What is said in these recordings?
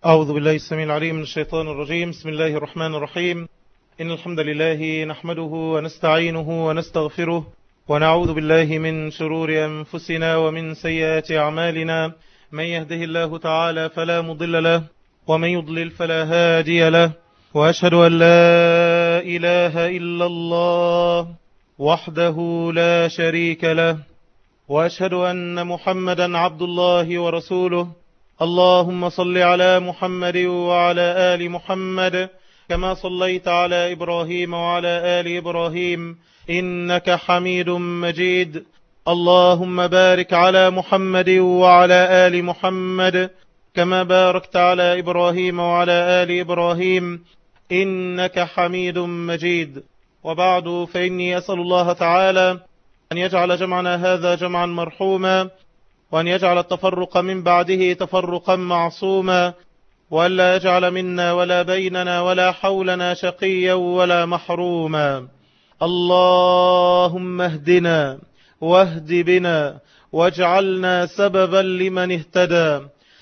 أعوذ بالله السميع العليم من الشيطان الرجيم بسم الله الرحمن الرحيم إن الحمد لله نحمده ونستعينه ونستغفره ونعوذ بالله من شرور أنفسنا ومن سيئات أعمالنا من يهده الله تعالى فلا مضل له ومن يضلل فلا هادي له وأشهد أن لا إله إلا الله وحده لا شريك له وأشهد أن محمدا عبد الله ورسوله اللهم صل على محمد وعلى آل محمد كما صليت على إبراهيم وعلى آل إبراهيم إنك حميد مجيد اللهم بارك على محمد وعلى آل محمد كما باركت على إبراهيم وعلى آل إبراهيم إنك حميد مجيد وبعد فإني أسأل الله تعالى أن يجعل جمعنا هذا جمعا مرحوما وأن يجعل التفرق من بعده تفرقا معصوما وألا يجعل منا ولا بيننا ولا حولنا شقيا ولا محروما اللهم اهدنا واهد بنا واجعلنا سببا لمن اهتدى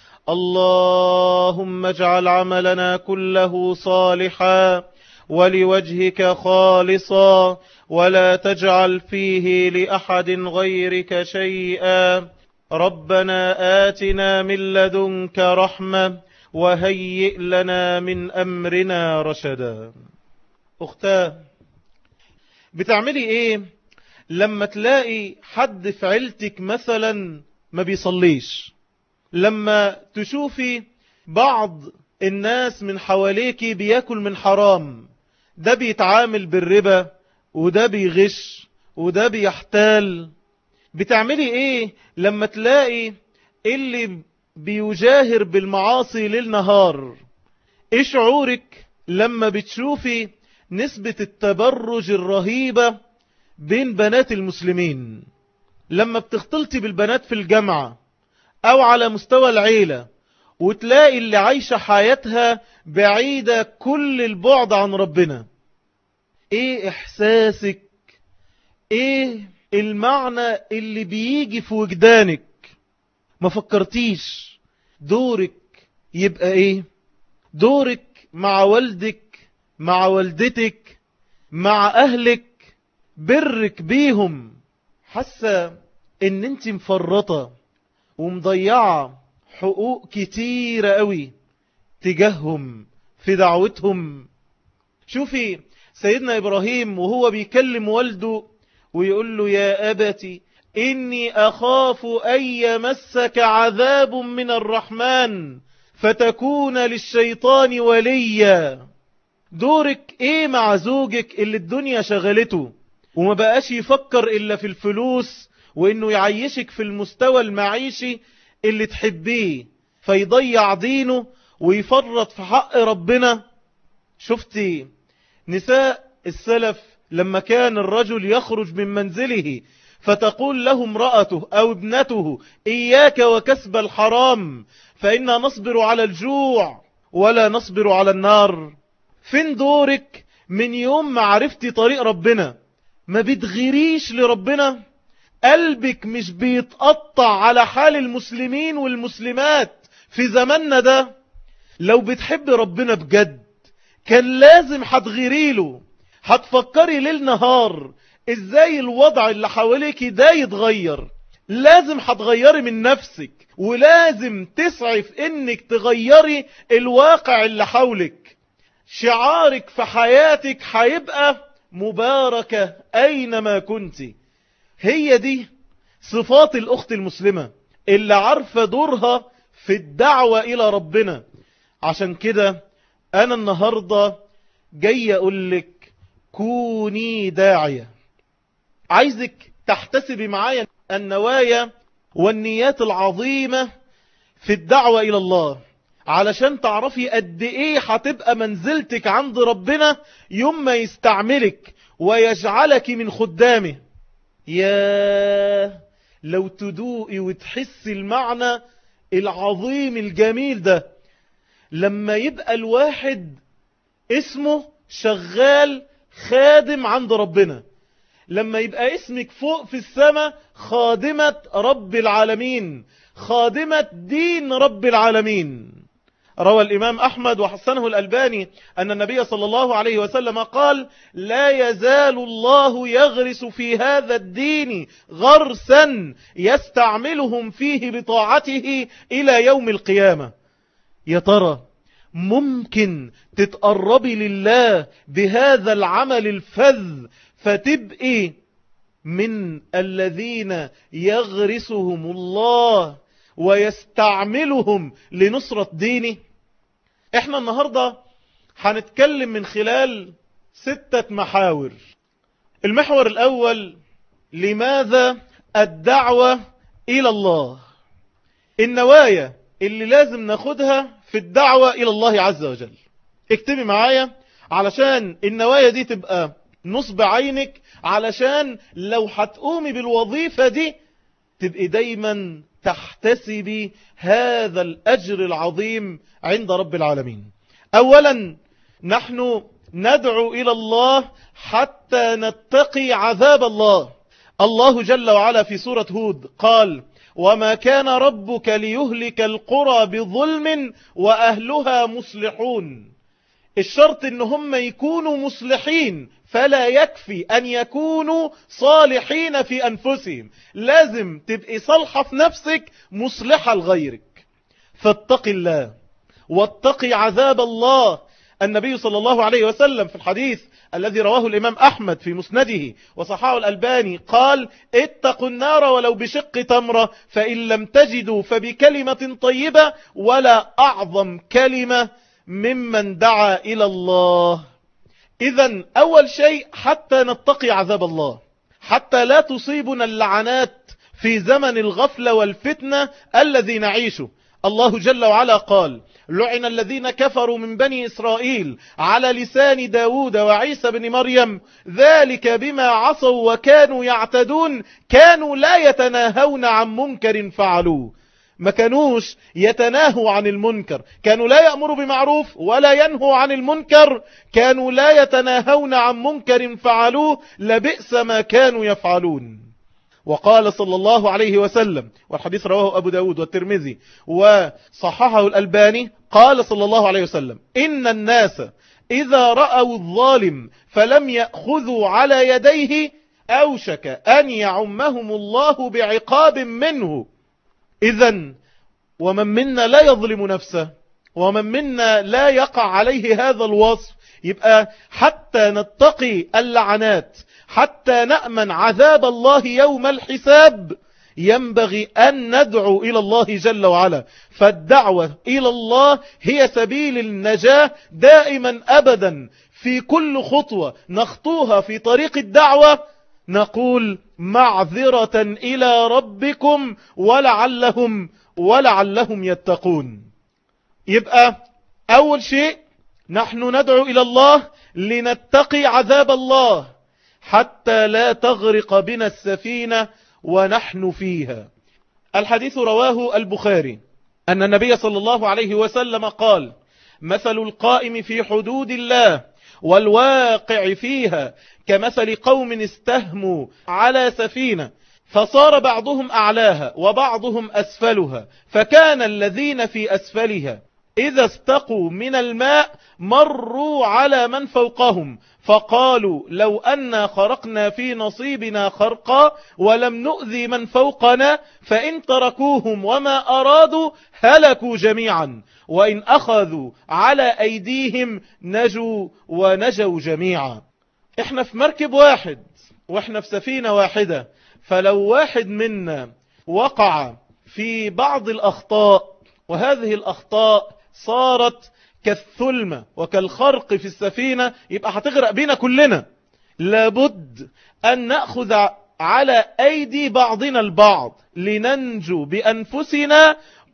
اللهم اجعل عملنا كله صالحا ولوجهك خالصا ولا تجعل فيه لأحد غيرك شيئا ربنا آتنا من لدنك رحمة وهيئ لنا من أمرنا رشدا أختاه بتعملي ايه لما تلاقي حد في عيلتك مثلا ما بيصليش لما تشوفي بعض الناس من حواليك بياكل من حرام ده بيتعامل بالربا وده بيغش وده بيحتال بتعملي ايه لما تلاقي اللي بيجاهر بالمعاصي ليل نهار ايه شعورك لما بتشوفي نسبة التبرج الرهيبة بين بنات المسلمين لما بتختلطي بالبنات في الجامعة او على مستوى العيلة وتلاقي اللي عايشة حياتها بعيدة كل البعد عن ربنا ايه احساسك ايه المعنى اللي بيجي في وجدانك ما فكرتيش دورك يبقى ايه دورك مع والدك مع والدتك مع اهلك برك بيهم حاسة ان انت مفرطة ومضيعة حقوق كتيرة قوي تجاههم في دعوتهم شوفي سيدنا إبراهيم وهو بيكلم والده ويقول له يا أبتي إني أخاف أن يمسك عذاب من الرحمن فتكون للشيطان وليا دورك ايه مع زوجك اللي الدنيا شغلته وما بقاش يفكر إلا في الفلوس وإنه يعيشك في المستوى المعيشي اللي تحبيه فيضيع دينه ويفرط في حق ربنا شفتي نساء السلف لما كان الرجل يخرج من منزله فتقول له امرأته أو ابنته إياك وكسب الحرام فإنا نصبر على الجوع ولا نصبر على النار فين دورك من يوم ما عرفتي طريق ربنا ما بتغيريش لربنا قلبك مش بيتقطع على حال المسلمين والمسلمات في زماننا ده لو بتحب ربنا بجد كان لازم هتغيري له هتفكري ليل نهار ازاي الوضع اللي حواليك ده يتغير لازم هتغيري من نفسك ولازم تسعي في انك تغيري الواقع اللي حولك شعارك في حياتك هيبقى مباركة اينما كنت هي دي صفات الاخت المسلمة اللي عارفة دورها في الدعوة الى ربنا عشان كده انا النهاردة جاي اقولك كوني داعية عايزك تحتسبي معايا النوايا والنيات العظيمة في الدعوة الى الله علشان تعرفي قد ايه هتبقى منزلتك عند ربنا يوم ما يستعملك ويجعلك من خدامه يا لو تدوقي وتحسي المعنى العظيم الجميل ده لما يبقى الواحد اسمه شغال خادم عند ربنا لما يبقى اسمك فوق في السماء خادمة رب العالمين خادمة دين رب العالمين روى الإمام أحمد وحسنه الألباني أن النبي صلى الله عليه وسلم قال لا يزال الله يغرس في هذا الدين غرسا يستعملهم فيه بطاعته إلى يوم القيامة يا ترى ممكن تتقربي لله بهذا العمل الفذ فتبقي من الذين يغرسهم الله ويستعملهم لنصرة دينه احنا النهاردة هنتكلم من خلال ستة محاور المحور الأول لماذا الدعوة إلى الله النوايا اللي لازم ناخدها في الدعوة إلى الله عز وجل اكتبي معايا علشان النوايا دي تبقى نصب عينك علشان لو هتقومي بالوظيفة دي تبقي دايما تحتسبي هذا الأجر العظيم عند رب العالمين أولا نحن ندعو إلى الله حتى نتقي عذاب الله الله جل وعلا في سورة هود قال وما كان ربك ليهلك القرى بظلم وأهلها مصلحون الشرط ان هم يكونوا مصلحين فلا يكفي أن يكونوا صالحين في أنفسهم لازم تبقي صالحة في نفسك مصلحة لغيرك فاتق الله واتقي عذاب الله النبي صلى الله عليه وسلم في الحديث الذي رواه الإمام أحمد في مسنده وصحاه الألباني قال اتقوا النار ولو بشق تمرة فإن لم تجدوا فبكلمة طيبة ولا أعظم كلمة ممن دعا إلى الله إذا أول شيء حتى نتقي عذاب الله حتى لا تصيبنا اللعنات في زمن الغفلة والفتنة الذي نعيشه الله جل وعلا قال لعن الذين كفروا من بني إسرائيل على لسان داود وعيسى بن مريم ذلك بما عصوا وكانوا يعتدون كانوا لا يتناهون عن منكر فعلوه ما كانوش يتناهوا عن المنكر كانوا لا يأمروا بمعروف ولا ينهوا عن المنكر كانوا لا يتناهون عن منكر فعلوه لبئس ما كانوا يفعلون وقال صلى الله عليه وسلم والحديث رواه أبو داود والترمذي وصححه الألباني قال صلى الله عليه وسلم إن الناس إذا رأوا الظالم فلم يأخذوا على يديه أوشك أن يعمهم الله بعقاب منه إذا ومن منا لا يظلم نفسه ومن منا لا يقع عليه هذا الوصف يبقى حتى نتقي اللعنات حتى نأمن عذاب الله يوم الحساب ينبغي أن ندعو إلى الله جل وعلا فالدعوة إلى الله هي سبيل النجاة دائما أبدا في كل خطوة نخطوها في طريق الدعوة نقول معذرة إلى ربكم ولعلهم ولعلهم يتقون يبقى أول شيء نحن ندعو إلى الله لنتقي عذاب الله حتى لا تغرق بنا السفينة ونحن فيها الحديث رواه البخاري أن النبي صلى الله عليه وسلم قال مثل القائم في حدود الله والواقع فيها كمثل قوم استهموا على سفينة فصار بعضهم أعلاها وبعضهم أسفلها فكان الذين في أسفلها إذا استقوا من الماء مروا على من فوقهم فقالوا لو أنا خرقنا في نصيبنا خرقا ولم نؤذي من فوقنا فإن تركوهم وما أرادوا هلكوا جميعا وإن أخذوا على أيديهم نجوا ونجوا جميعا احنا في مركب واحد واحنا في سفينة واحدة فلو واحد منا وقع في بعض الأخطاء وهذه الأخطاء صارت كالثلمة وكالخرق في السفينة يبقى هتغرق بينا كلنا لابد أن نأخذ على أيدي بعضنا البعض لننجو بأنفسنا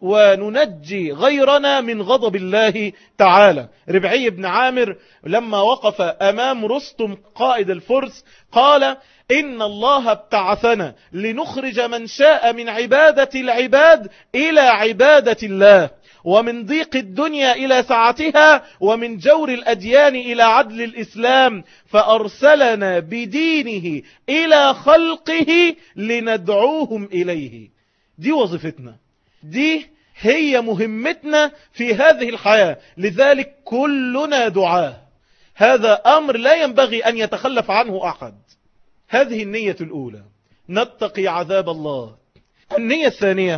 وننجي غيرنا من غضب الله تعالى ربعي بن عامر لما وقف أمام رستم قائد الفرس قال إن الله ابتعثنا لنخرج من شاء من عبادة العباد إلى عبادة الله ومن ضيق الدنيا إلى سعتها ومن جور الأديان إلى عدل الإسلام فأرسلنا بدينه إلى خلقه لندعوهم إليه دي وظيفتنا دي هي مهمتنا في هذه الحياة لذلك كلنا دعاه هذا أمر لا ينبغي أن يتخلف عنه أحد هذه النية الأولى نتقي عذاب الله النية الثانية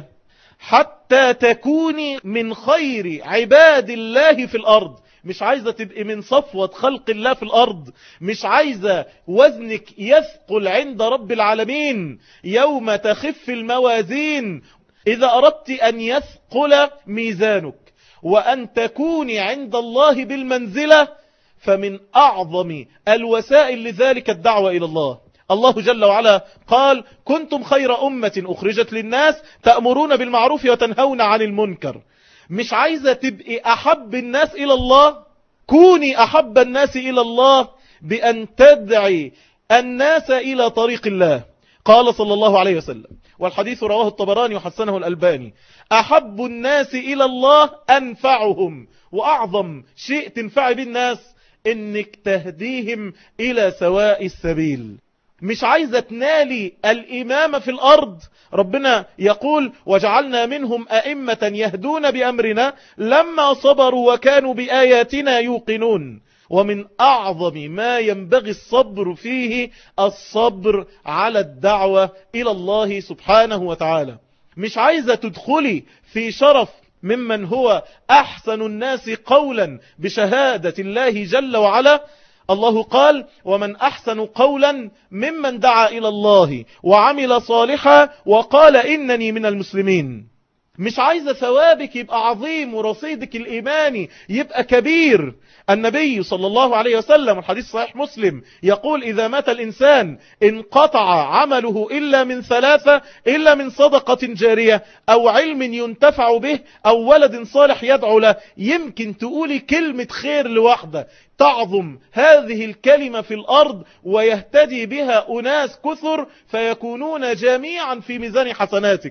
حتى تكوني من خير عباد الله في الأرض مش عايزة تبقي من صفوة خلق الله في الأرض مش عايزة وزنك يثقل عند رب العالمين يوم تخف الموازين إذا أردت أن يثقل ميزانك وأن تكوني عند الله بالمنزلة فمن أعظم الوسائل لذلك الدعوة إلى الله الله جل وعلا قال كنتم خير أمة أخرجت للناس تأمرون بالمعروف وتنهون عن المنكر مش عايزة تبقي أحب الناس إلى الله كوني أحب الناس إلى الله بأن تدعي الناس إلى طريق الله قال صلى الله عليه وسلم والحديث رواه الطبراني وحسنه الألباني أحب الناس إلى الله أنفعهم وأعظم شيء تنفع بالناس إنك تهديهم إلى سواء السبيل مش عايزة تنالي الإمامة في الأرض ربنا يقول وجعلنا منهم أئمة يهدون بأمرنا لما صبروا وكانوا بآياتنا يوقنون ومن أعظم ما ينبغي الصبر فيه الصبر على الدعوة إلى الله سبحانه وتعالى مش عايزة تدخلي في شرف ممن هو أحسن الناس قولا بشهادة الله جل وعلا الله قال ومن أحسن قولا ممن دعا إلى الله وعمل صالحا وقال إنني من المسلمين مش عايزة ثوابك يبقى عظيم ورصيدك الإيماني يبقى كبير النبي صلى الله عليه وسلم الحديث صحيح مسلم يقول إذا مات الإنسان انقطع عمله إلا من ثلاثة إلا من صدقة جارية أو علم ينتفع به أو ولد صالح يدعو له يمكن تقولي كلمة خير لوحدة تعظم هذه الكلمة في الأرض ويهتدي بها أناس كثر فيكونون جميعا في ميزان حسناتك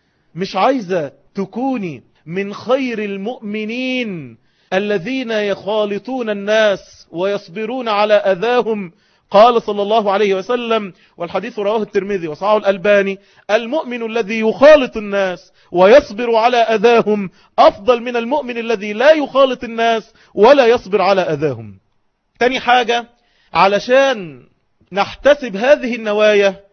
مش عايزة تكوني من خير المؤمنين الذين يخالطون الناس ويصبرون على أذاهم قال صلى الله عليه وسلم والحديث رواه الترمذي وصعه الألباني المؤمن الذي يخالط الناس ويصبر على أذاهم أفضل من المؤمن الذي لا يخالط الناس ولا يصبر على أذاهم تاني حاجة علشان نحتسب هذه النوايا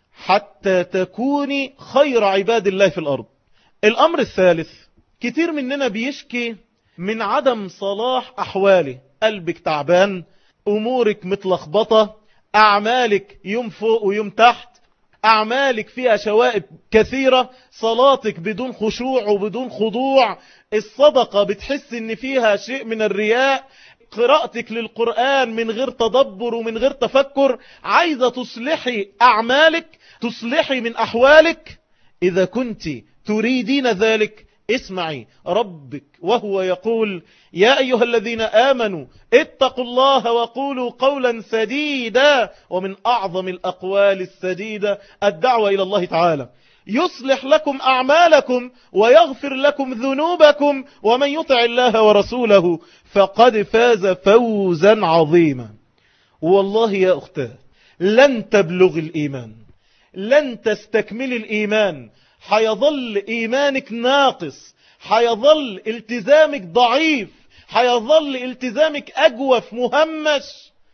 حتى تكوني خير عباد الله في الأرض الأمر الثالث كتير مننا بيشكي من عدم صلاح أحواله قلبك تعبان أمورك متلخبطة أعمالك يوم فوق ويوم تحت أعمالك فيها شوائب كثيرة صلاتك بدون خشوع وبدون خضوع الصدقة بتحس ان فيها شيء من الرياء قراءتك للقرآن من غير تدبر ومن غير تفكر عايزة تصلحي أعمالك تصلحي من أحوالك إذا كنت تريدين ذلك اسمعي ربك وهو يقول يا أيها الذين آمنوا اتقوا الله وقولوا قولا سديدا ومن أعظم الأقوال السديدة الدعوة إلى الله تعالى يصلح لكم أعمالكم ويغفر لكم ذنوبكم ومن يطع الله ورسوله فقد فاز فوزا عظيما والله يا أختاه لن تبلغ الإيمان لن تستكمل الإيمان حيظل إيمانك ناقص حيظل التزامك ضعيف حيظل التزامك أجوف مهمش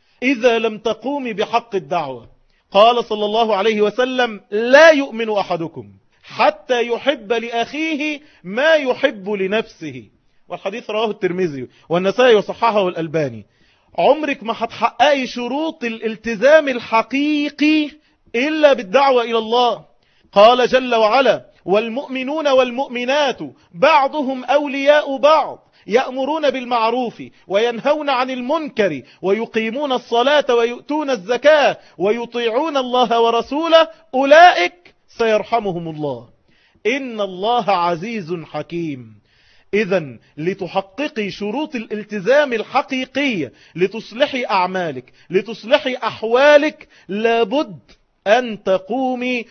إذا لم تقومي بحق الدعوة قال صلى الله عليه وسلم لا يؤمن أحدكم حتى يحب لأخيه ما يحب لنفسه والحديث رواه الترمذي والنسائي وصححه الألباني عمرك ما هتحققي شروط الالتزام الحقيقي إلا بالدعوة إلى الله قال جل وعلا والمؤمنون والمؤمنات بعضهم أولياء بعض يأمرون بالمعروف وينهون عن المنكر ويقيمون الصلاة ويؤتون الزكاة ويطيعون الله ورسوله أولئك سيرحمهم الله إن الله عزيز حكيم إذا لتحققي شروط الالتزام الحقيقية لتصلحي أعمالك لتصلحي أحوالك لابد أن تقومي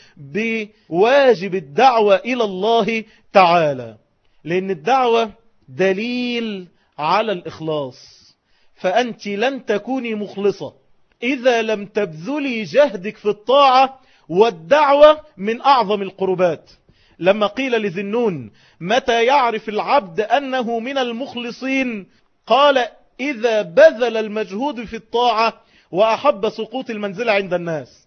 بواجب الدعوة إلى الله تعالى لأن الدعوة دليل على الإخلاص فأنت لن تكوني مخلصة إذا لم تبذلي جهدك في الطاعة والدعوة من أعظم القربات لما قيل لذنون متى يعرف العبد أنه من المخلصين قال إذا بذل المجهود في الطاعة وأحب سقوط المنزلة عند الناس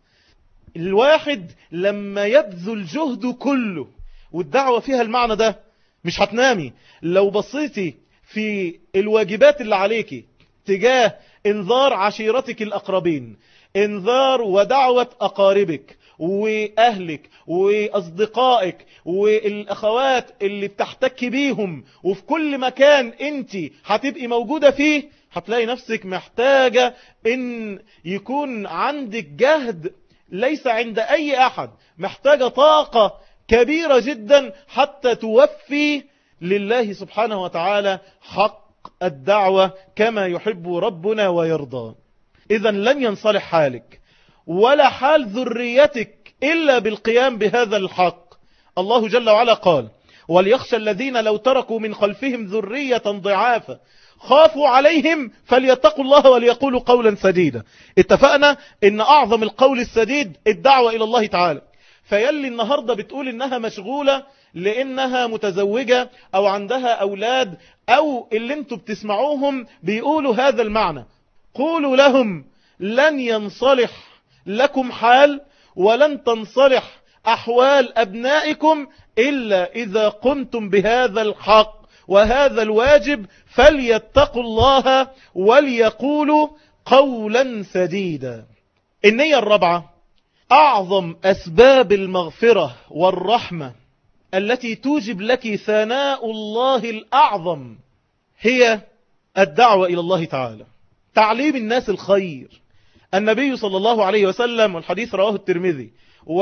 الواحد لما يبذل جهده كله والدعوة فيها المعنى ده مش هتنامي لو بصيتي في الواجبات اللي عليكي تجاه انذار عشيرتك الأقربين انذار ودعوة أقاربك وأهلك وأصدقائك والأخوات اللي بتحتك بيهم وفي كل مكان انت هتبقي موجودة فيه هتلاقي نفسك محتاجة ان يكون عندك جهد ليس عند اي احد محتاجة طاقة كبيرة جدا حتى توفي لله سبحانه وتعالى حق الدعوة كما يحب ربنا ويرضى اذا لن ينصلح حالك ولا حال ذريتك إلا بالقيام بهذا الحق الله جل وعلا قال وليخشى الذين لو تركوا من خلفهم ذرية ضعافا خافوا عليهم فليتقوا الله وليقولوا قولا سديدا اتفقنا ان اعظم القول السديد الدعوة الى الله تعالى فيلي النهاردة بتقول انها مشغولة لانها متزوجة او عندها اولاد او اللي انتوا بتسمعوهم بيقولوا هذا المعنى قولوا لهم لن ينصلح لكم حال ولن تنصلح أحوال أبنائكم إلا إذا قمتم بهذا الحق وهذا الواجب فليتقوا الله وليقولوا قولا سديدا النية الرابعة أعظم أسباب المغفرة والرحمة التي توجب لك ثناء الله الأعظم هي الدعوة إلى الله تعالى تعليم الناس الخير النبي صلى الله عليه وسلم والحديث رواه الترمذي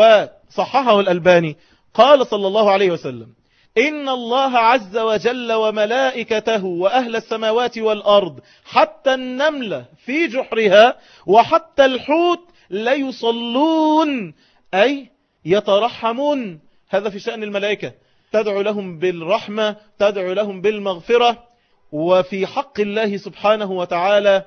وصححه الألباني قال صلى الله عليه وسلم إن الله عز وجل وملائكته وأهل السماوات والأرض حتى النملة في جحرها وحتى الحوت ليصلون أي يترحمون هذا في شأن الملائكة تدعو لهم بالرحمة تدعو لهم بالمغفرة وفي حق الله سبحانه وتعالى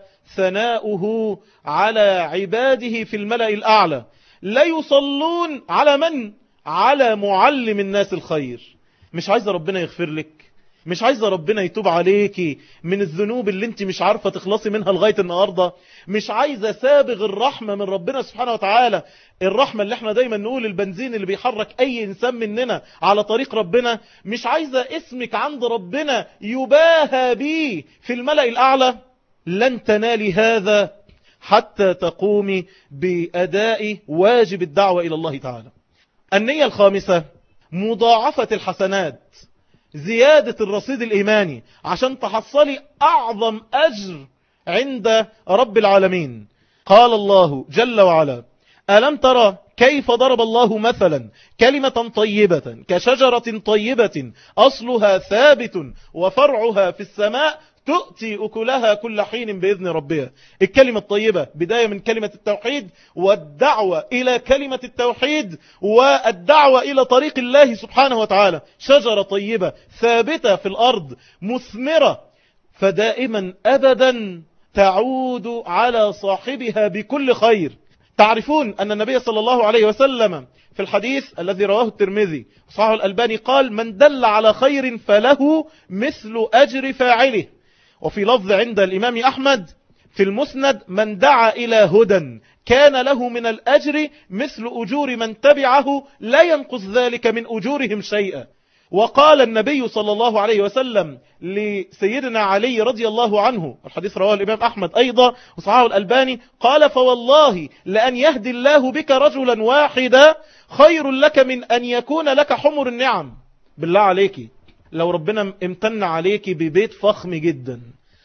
ثناؤه على عباده في الملأ الأعلى لا يصلون على من؟ على معلم الناس الخير مش عايزة ربنا يغفر لك مش عايزة ربنا يتوب عليكي من الذنوب اللي انت مش عارفة تخلصي منها لغاية النهاردة مش عايزة سابغ الرحمة من ربنا سبحانه وتعالى الرحمة اللي احنا دايما نقول البنزين اللي بيحرك اي انسان مننا على طريق ربنا مش عايزة اسمك عند ربنا يباهى بيه في الملأ الاعلى لن تنالي هذا حتى تقومي بأداء واجب الدعوة إلى الله تعالى النية الخامسة مضاعفة الحسنات زيادة الرصيد الإيماني عشان تحصلي أعظم أجر عند رب العالمين قال الله جل وعلا ألم ترى كيف ضرب الله مثلا كلمة طيبة كشجرة طيبة أصلها ثابت وفرعها في السماء تؤتي أكلها كل حين بإذن ربها الكلمة الطيبة بداية من كلمة التوحيد والدعوة إلى كلمة التوحيد والدعوة إلى طريق الله سبحانه وتعالى شجرة طيبة ثابتة في الأرض مثمرة فدائما أبدا تعود على صاحبها بكل خير تعرفون أن النبي صلى الله عليه وسلم في الحديث الذي رواه الترمذي صحيح الألباني قال من دل على خير فله مثل أجر فاعله وفي لفظ عند الإمام أحمد في المسند من دعا إلى هدى كان له من الأجر مثل أجور من تبعه لا ينقص ذلك من أجورهم شيئا وقال النبي صلى الله عليه وسلم لسيدنا علي رضي الله عنه الحديث رواه الإمام أحمد أيضا وصحاه الألباني قال فوالله لأن يهدي الله بك رجلا واحدا خير لك من أن يكون لك حمر النعم بالله عليك لو ربنا امتن عليك ببيت فخم جدا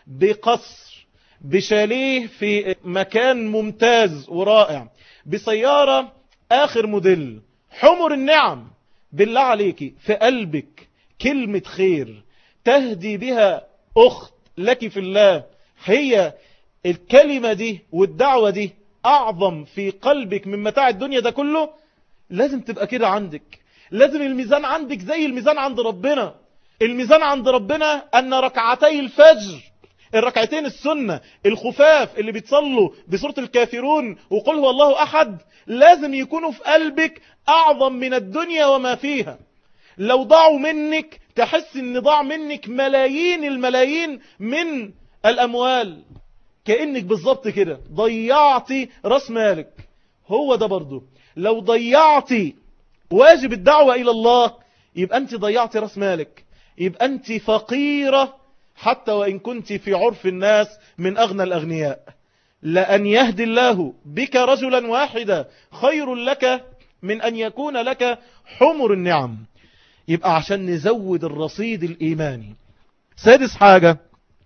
بقصر بشاليه في مكان ممتاز ورائع بسيارة آخر موديل حمر النعم بالله عليك في قلبك كلمة خير تهدي بها أخت لك في الله هي الكلمة دي والدعوة دي أعظم في قلبك من متاع الدنيا ده كله لازم تبقى كده عندك لازم الميزان عندك زي الميزان عند ربنا الميزان عند ربنا أن ركعتي الفجر الركعتين السنة الخفاف اللي بيتصلوا بسورة الكافرون وقل هو الله أحد لازم يكونوا في قلبك أعظم من الدنيا وما فيها لو ضاعوا منك تحس ان ضاع منك ملايين الملايين من الاموال كأنك بالظبط كده ضيعتي راس مالك هو ده برضو لو ضيعتي واجب الدعوة الى الله يبقى انت ضيعتي راس مالك يبقى انت فقيرة حتى وان كنت في عرف الناس من اغنى الاغنياء لأن يهدي الله بك رجلا واحدا خير لك من أن يكون لك حمر النعم يبقى عشان نزود الرصيد الإيماني سادس حاجة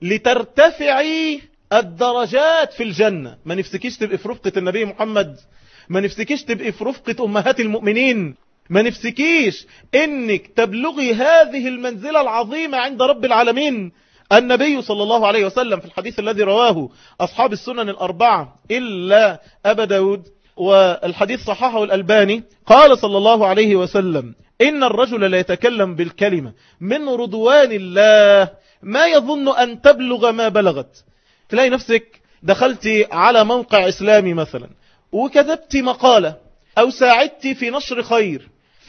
لترتفعي الدرجات في الجنة ما نفسكيش تبقي في رفقة النبي محمد ما نفسكيش تبقي في رفقة أمهات المؤمنين ما نفسكيش انك تبلغي هذه المنزلة العظيمة عند رب العالمين النبي صلى الله عليه وسلم في الحديث الذي رواه أصحاب السنن الأربعة إلا أبا داود والحديث صححه الألباني قال صلى الله عليه وسلم إن الرجل لا يتكلم بالكلمة من رضوان الله ما يظن أن تبلغ ما بلغت تلاقي نفسك دخلت على موقع إسلامي مثلا وكتبت مقالة أو ساعدت في نشر خير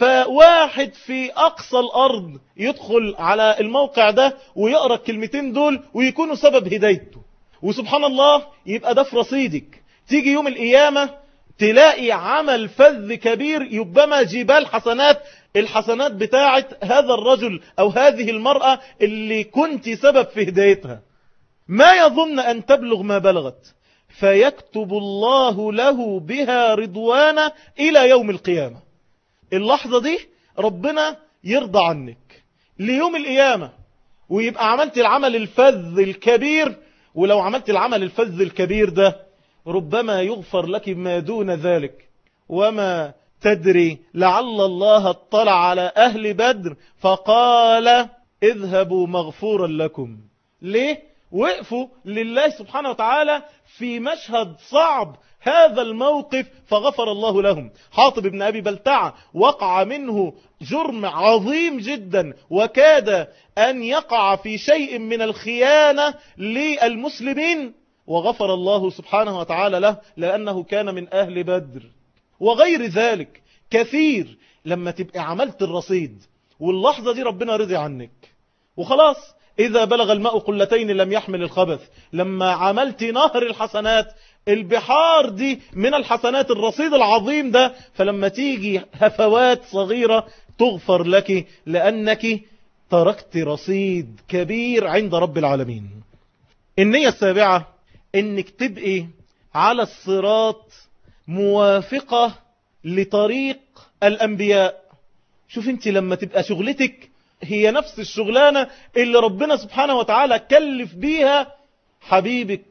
فواحد في أقصى الأرض يدخل على الموقع ده ويقرأ الكلمتين دول ويكونوا سبب هدايته وسبحان الله يبقى ده في رصيدك تيجي يوم القيامة تلاقي عمل فذ كبير يبما جبال حسنات الحسنات بتاعت هذا الرجل أو هذه المرأة اللي كنت سبب في هدايتها ما يظن أن تبلغ ما بلغت فيكتب الله له بها رضوانا إلى يوم القيامة اللحظة دي ربنا يرضى عنك ليوم القيامة ويبقى عملت العمل الفذ الكبير ولو عملت العمل الفذ الكبير ده ربما يغفر لك ما دون ذلك وما تدري لعل الله اطلع على أهل بدر فقال اذهبوا مغفورا لكم ليه؟ وقفوا لله سبحانه وتعالى في مشهد صعب هذا الموقف فغفر الله لهم حاطب بن أبي بلتعة وقع منه جرم عظيم جدا وكاد أن يقع في شيء من الخيانة للمسلمين وغفر الله سبحانه وتعالى له لأنه كان من أهل بدر وغير ذلك كثير لما تبقى عملت الرصيد واللحظة دي ربنا رضي عنك وخلاص إذا بلغ الماء قلتين لم يحمل الخبث لما عملت نهر الحسنات البحار دي من الحسنات الرصيد العظيم ده فلما تيجي هفوات صغيرة تغفر لك لأنك تركت رصيد كبير عند رب العالمين النية السابعة انك تبقي على الصراط موافقة لطريق الأنبياء شوف انت لما تبقى شغلتك هي نفس الشغلانة اللي ربنا سبحانه وتعالى كلف بيها حبيبك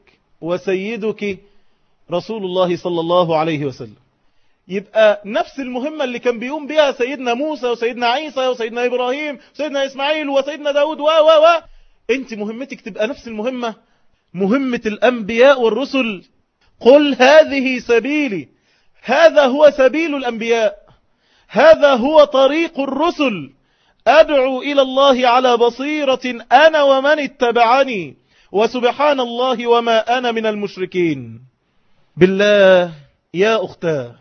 وسيدك رسول الله صلى الله عليه وسلم يبقى نفس المهمة اللي كان بيقوم بيها سيدنا موسى وسيدنا عيسى وسيدنا إبراهيم وسيدنا إسماعيل وسيدنا داود و و و انت مهمتك تبقى نفس المهمة مهمة الأنبياء والرسل قل هذه سبيلي هذا هو سبيل الأنبياء هذا هو طريق الرسل أدعو إلى الله على بصيرة أنا ومن اتبعني وسبحان الله وما أنا من المشركين بالله يا أختاه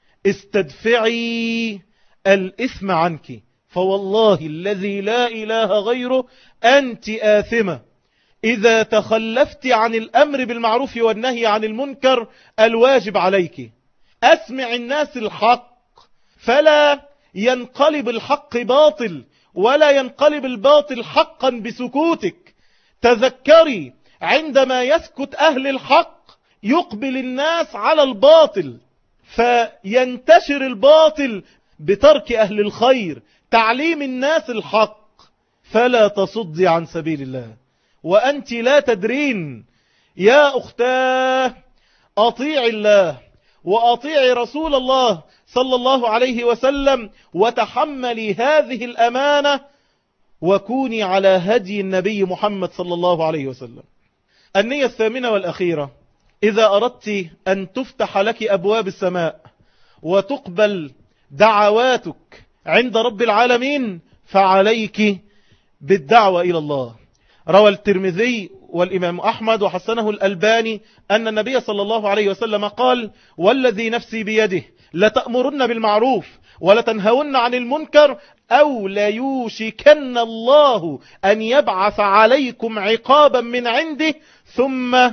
استدفعي الإثم عنك فوالله الذي لا إله غيره أنت آثمة إذا تخلفت عن الأمر بالمعروف والنهي عن المنكر الواجب عليك أسمع الناس الحق فلا ينقلب الحق باطل ولا ينقلب الباطل حقا بسكوتك تذكري عندما يسكت أهل الحق يقبل الناس على الباطل فينتشر الباطل بترك أهل الخير تعليم الناس الحق فلا تصدي عن سبيل الله وأنت لا تدرين يا أختاه أطيع الله وأطيع رسول الله صلى الله عليه وسلم وتحملي هذه الأمانة وكوني على هدي النبي محمد صلى الله عليه وسلم النية الثامنة والأخيرة إذا أردت أن تفتح لك أبواب السماء وتقبل دعواتك عند رب العالمين فعليك بالدعوة إلى الله روى الترمذي والإمام أحمد وحسنه الألباني أن النبي صلى الله عليه وسلم قال والذي نفسي بيده لتأمرن بالمعروف ولتنهون عن المنكر أو ليوشكن الله أن يبعث عليكم عقابا من عنده ثم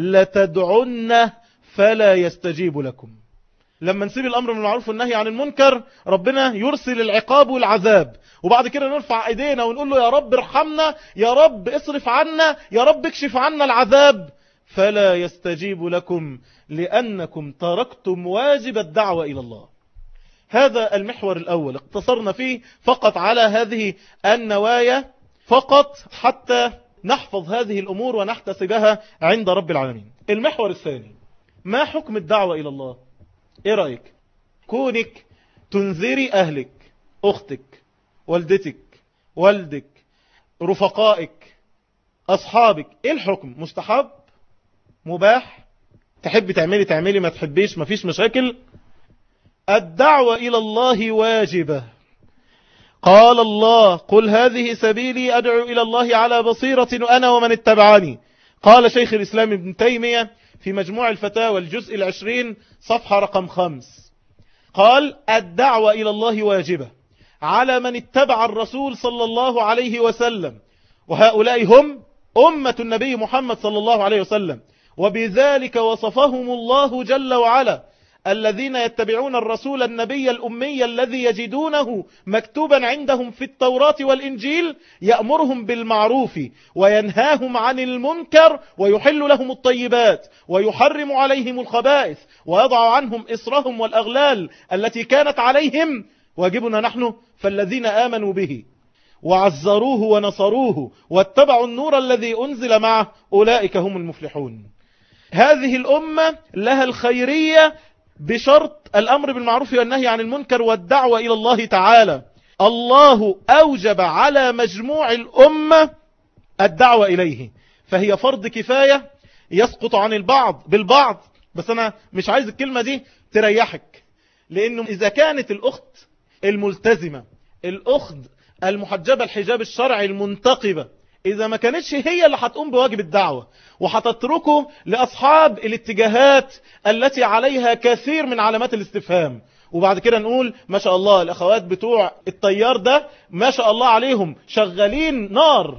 لتدعن فلا يستجيب لكم لما نسيب الأمر من المعروف والنهي عن المنكر ربنا يرسل العقاب والعذاب وبعد كده نرفع ايدينا ونقول له يا رب ارحمنا يا رب اصرف عنا يا رب اكشف عنا العذاب فلا يستجيب لكم لأنكم تركتم واجب الدعوة إلى الله هذا المحور الأول اقتصرنا فيه فقط على هذه النوايا فقط حتى نحفظ هذه الأمور ونحتسبها عند رب العالمين المحور الثاني ما حكم الدعوة إلى الله إيه رأيك كونك تنذري أهلك أختك والدتك والدك رفقائك أصحابك إيه الحكم مستحب مباح تحب تعملي تعملي ما تحبيش ما فيش مشاكل الدعوة إلى الله واجبة قال الله قل هذه سبيلي أدعو إلى الله على بصيرة أنا ومن اتبعني قال شيخ الإسلام ابن تيمية في مجموع الفتاوى الجزء العشرين صفحة رقم خمس قال الدعوة إلى الله واجبة على من اتبع الرسول صلى الله عليه وسلم وهؤلاء هم أمة النبي محمد صلى الله عليه وسلم وبذلك وصفهم الله جل وعلا الذين يتبعون الرسول النبي الأمي الذي يجدونه مكتوبا عندهم في التوراة والإنجيل يأمرهم بالمعروف وينهاهم عن المنكر ويحل لهم الطيبات ويحرم عليهم الخبائث ويضع عنهم إصرهم والأغلال التي كانت عليهم واجبنا نحن فالذين آمنوا به وعزروه ونصروه واتبعوا النور الذي أنزل معه أولئك هم المفلحون هذه الأمة لها الخيرية بشرط الأمر بالمعروف والنهي عن المنكر والدعوة إلى الله تعالى الله أوجب على مجموع الأمة الدعوة إليه فهي فرض كفاية يسقط عن البعض بالبعض بس أنا مش عايز الكلمة دي تريحك لأنه إذا كانت الأخت الملتزمة الأخت المحجبة الحجاب الشرعي المنتقبة إذا ما كانتش هي اللي هتقوم بواجب الدعوة وهتتركه لأصحاب الاتجاهات التي عليها كثير من علامات الاستفهام وبعد كده نقول ما شاء الله الأخوات بتوع الطيار ده ما شاء الله عليهم شغالين نار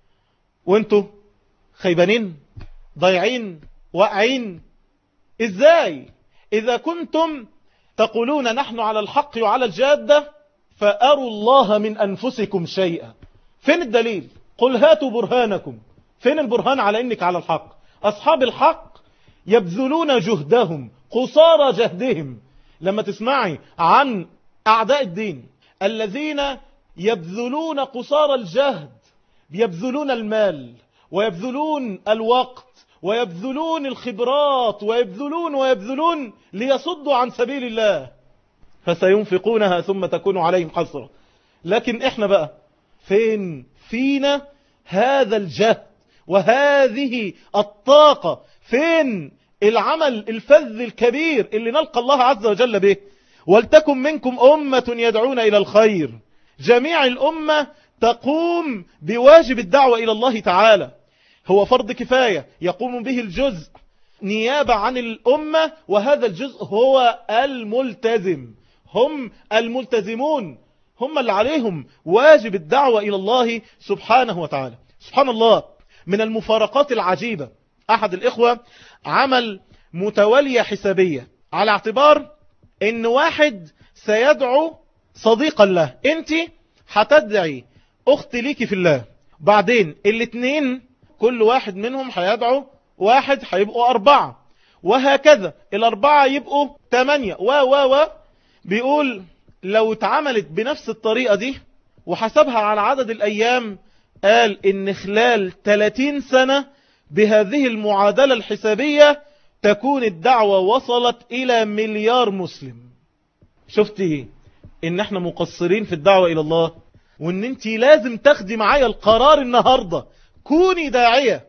وانتوا خيبانين ضايعين واقعين ازاي اذا كنتم تقولون نحن على الحق وعلى الجادة فأروا الله من أنفسكم شيئا فين الدليل قل هاتوا برهانكم فين البرهان على انك على الحق اصحاب الحق يبذلون جهدهم قصارى جهدهم لما تسمعي عن اعداء الدين الذين يبذلون قصارى الجهد يبذلون المال ويبذلون الوقت ويبذلون الخبرات ويبذلون ويبذلون ليصدوا عن سبيل الله فسينفقونها ثم تكون عليهم حسرة لكن احنا بقى فين فينا هذا الجهد وهذه الطاقة فين العمل الفذ الكبير اللي نلقى الله عز وجل به ولتكن منكم أمة يدعون إلى الخير جميع الأمة تقوم بواجب الدعوة إلى الله تعالى هو فرض كفاية يقوم به الجزء نيابة عن الأمة وهذا الجزء هو الملتزم هم الملتزمون هم اللي عليهم واجب الدعوة إلى الله سبحانه وتعالى سبحان الله من المفارقات العجيبة أحد الإخوة عمل متولية حسابية على اعتبار ان واحد سيدعو صديقا له انت هتدعي اخت ليكي في الله بعدين الاتنين كل واحد منهم هيدعو واحد هيبقوا اربعة وهكذا الاربعة يبقوا تمانية و و و بيقول لو اتعملت بنفس الطريقة دي وحسبها على عدد الايام قال ان خلال 30 سنة بهذه المعادلة الحسابية تكون الدعوة وصلت الى مليار مسلم شفتي ان احنا مقصرين في الدعوة الى الله وان انت لازم تاخدي معايا القرار النهاردة كوني داعية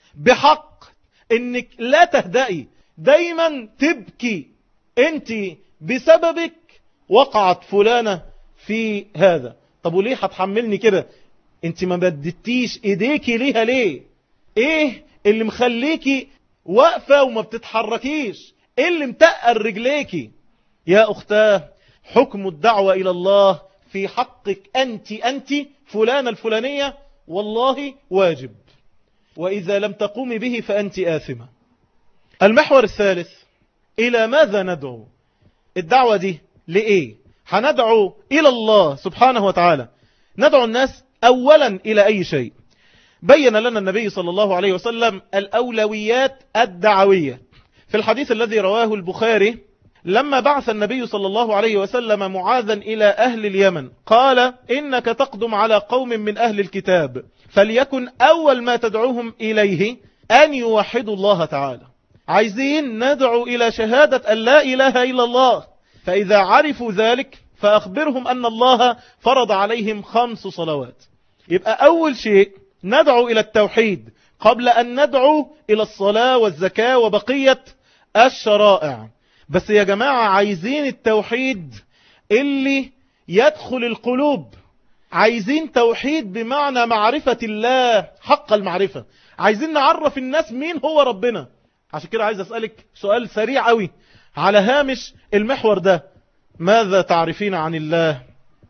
بحق انك لا تهدئي دايما تبكي انت بسببك وقعت فلانة في هذا طب وليه هتحملني كده انت ما بدتيش ايديكي ليها ليه ايه اللي مخليكي واقفة وما بتتحركيش ايه اللي متقل رجليكي يا اختاه حكم الدعوة الى الله في حقك أنت أنت فلانة الفلانية والله واجب وإذا لم تقومي به فأنت آثمة المحور الثالث إلى ماذا ندعو الدعوة دي لإيه هندعو إلى الله سبحانه وتعالى ندعو الناس أولا إلى أي شيء بين لنا النبي صلى الله عليه وسلم الأولويات الدعوية في الحديث الذي رواه البخاري لما بعث النبي صلى الله عليه وسلم معاذا إلى أهل اليمن قال إنك تقدم على قوم من أهل الكتاب فليكن أول ما تدعوهم إليه أن يوحدوا الله تعالى عايزين ندعو إلى شهادة أن لا إله إلا الله فإذا عرفوا ذلك فأخبرهم أن الله فرض عليهم خمس صلوات يبقى أول شيء ندعو إلى التوحيد قبل أن ندعو إلى الصلاة والزكاة وبقية الشرائع بس يا جماعة عايزين التوحيد اللي يدخل القلوب عايزين توحيد بمعنى معرفة الله حق المعرفة عايزين نعرف الناس مين هو ربنا عشان كده عايز أسألك سؤال سريع قوي على هامش المحور ده ماذا تعرفين عن الله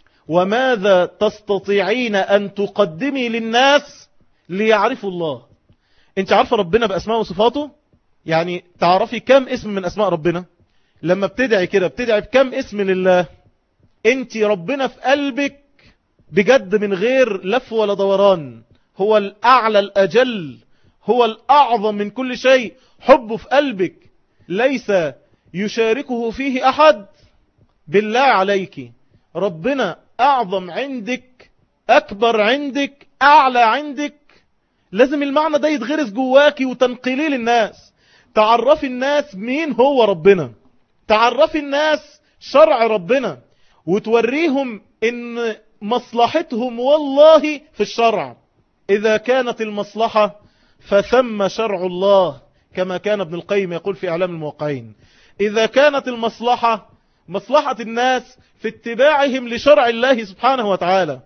وماذا تستطيعين أن تقدمي للناس ليعرفوا الله انت عارفة ربنا بأسماء وصفاته يعني تعرفي كم اسم من أسماء ربنا لما بتدعي كده بتدعي بكم اسم لله انت ربنا في قلبك بجد من غير لف ولا دوران هو الأعلى الأجل هو الأعظم من كل شيء حبه في قلبك ليس يشاركه فيه أحد بالله عليك ربنا أعظم عندك أكبر عندك أعلى عندك لازم المعنى ده يتغرس جواكي وتنقليه للناس تعرفي الناس مين هو ربنا تعرفي الناس شرع ربنا وتوريهم ان مصلحتهم والله في الشرع إذا كانت المصلحة فثم شرع الله كما كان ابن القيم يقول في إعلام الموقعين إذا كانت المصلحة مصلحة الناس في اتباعهم لشرع الله سبحانه وتعالى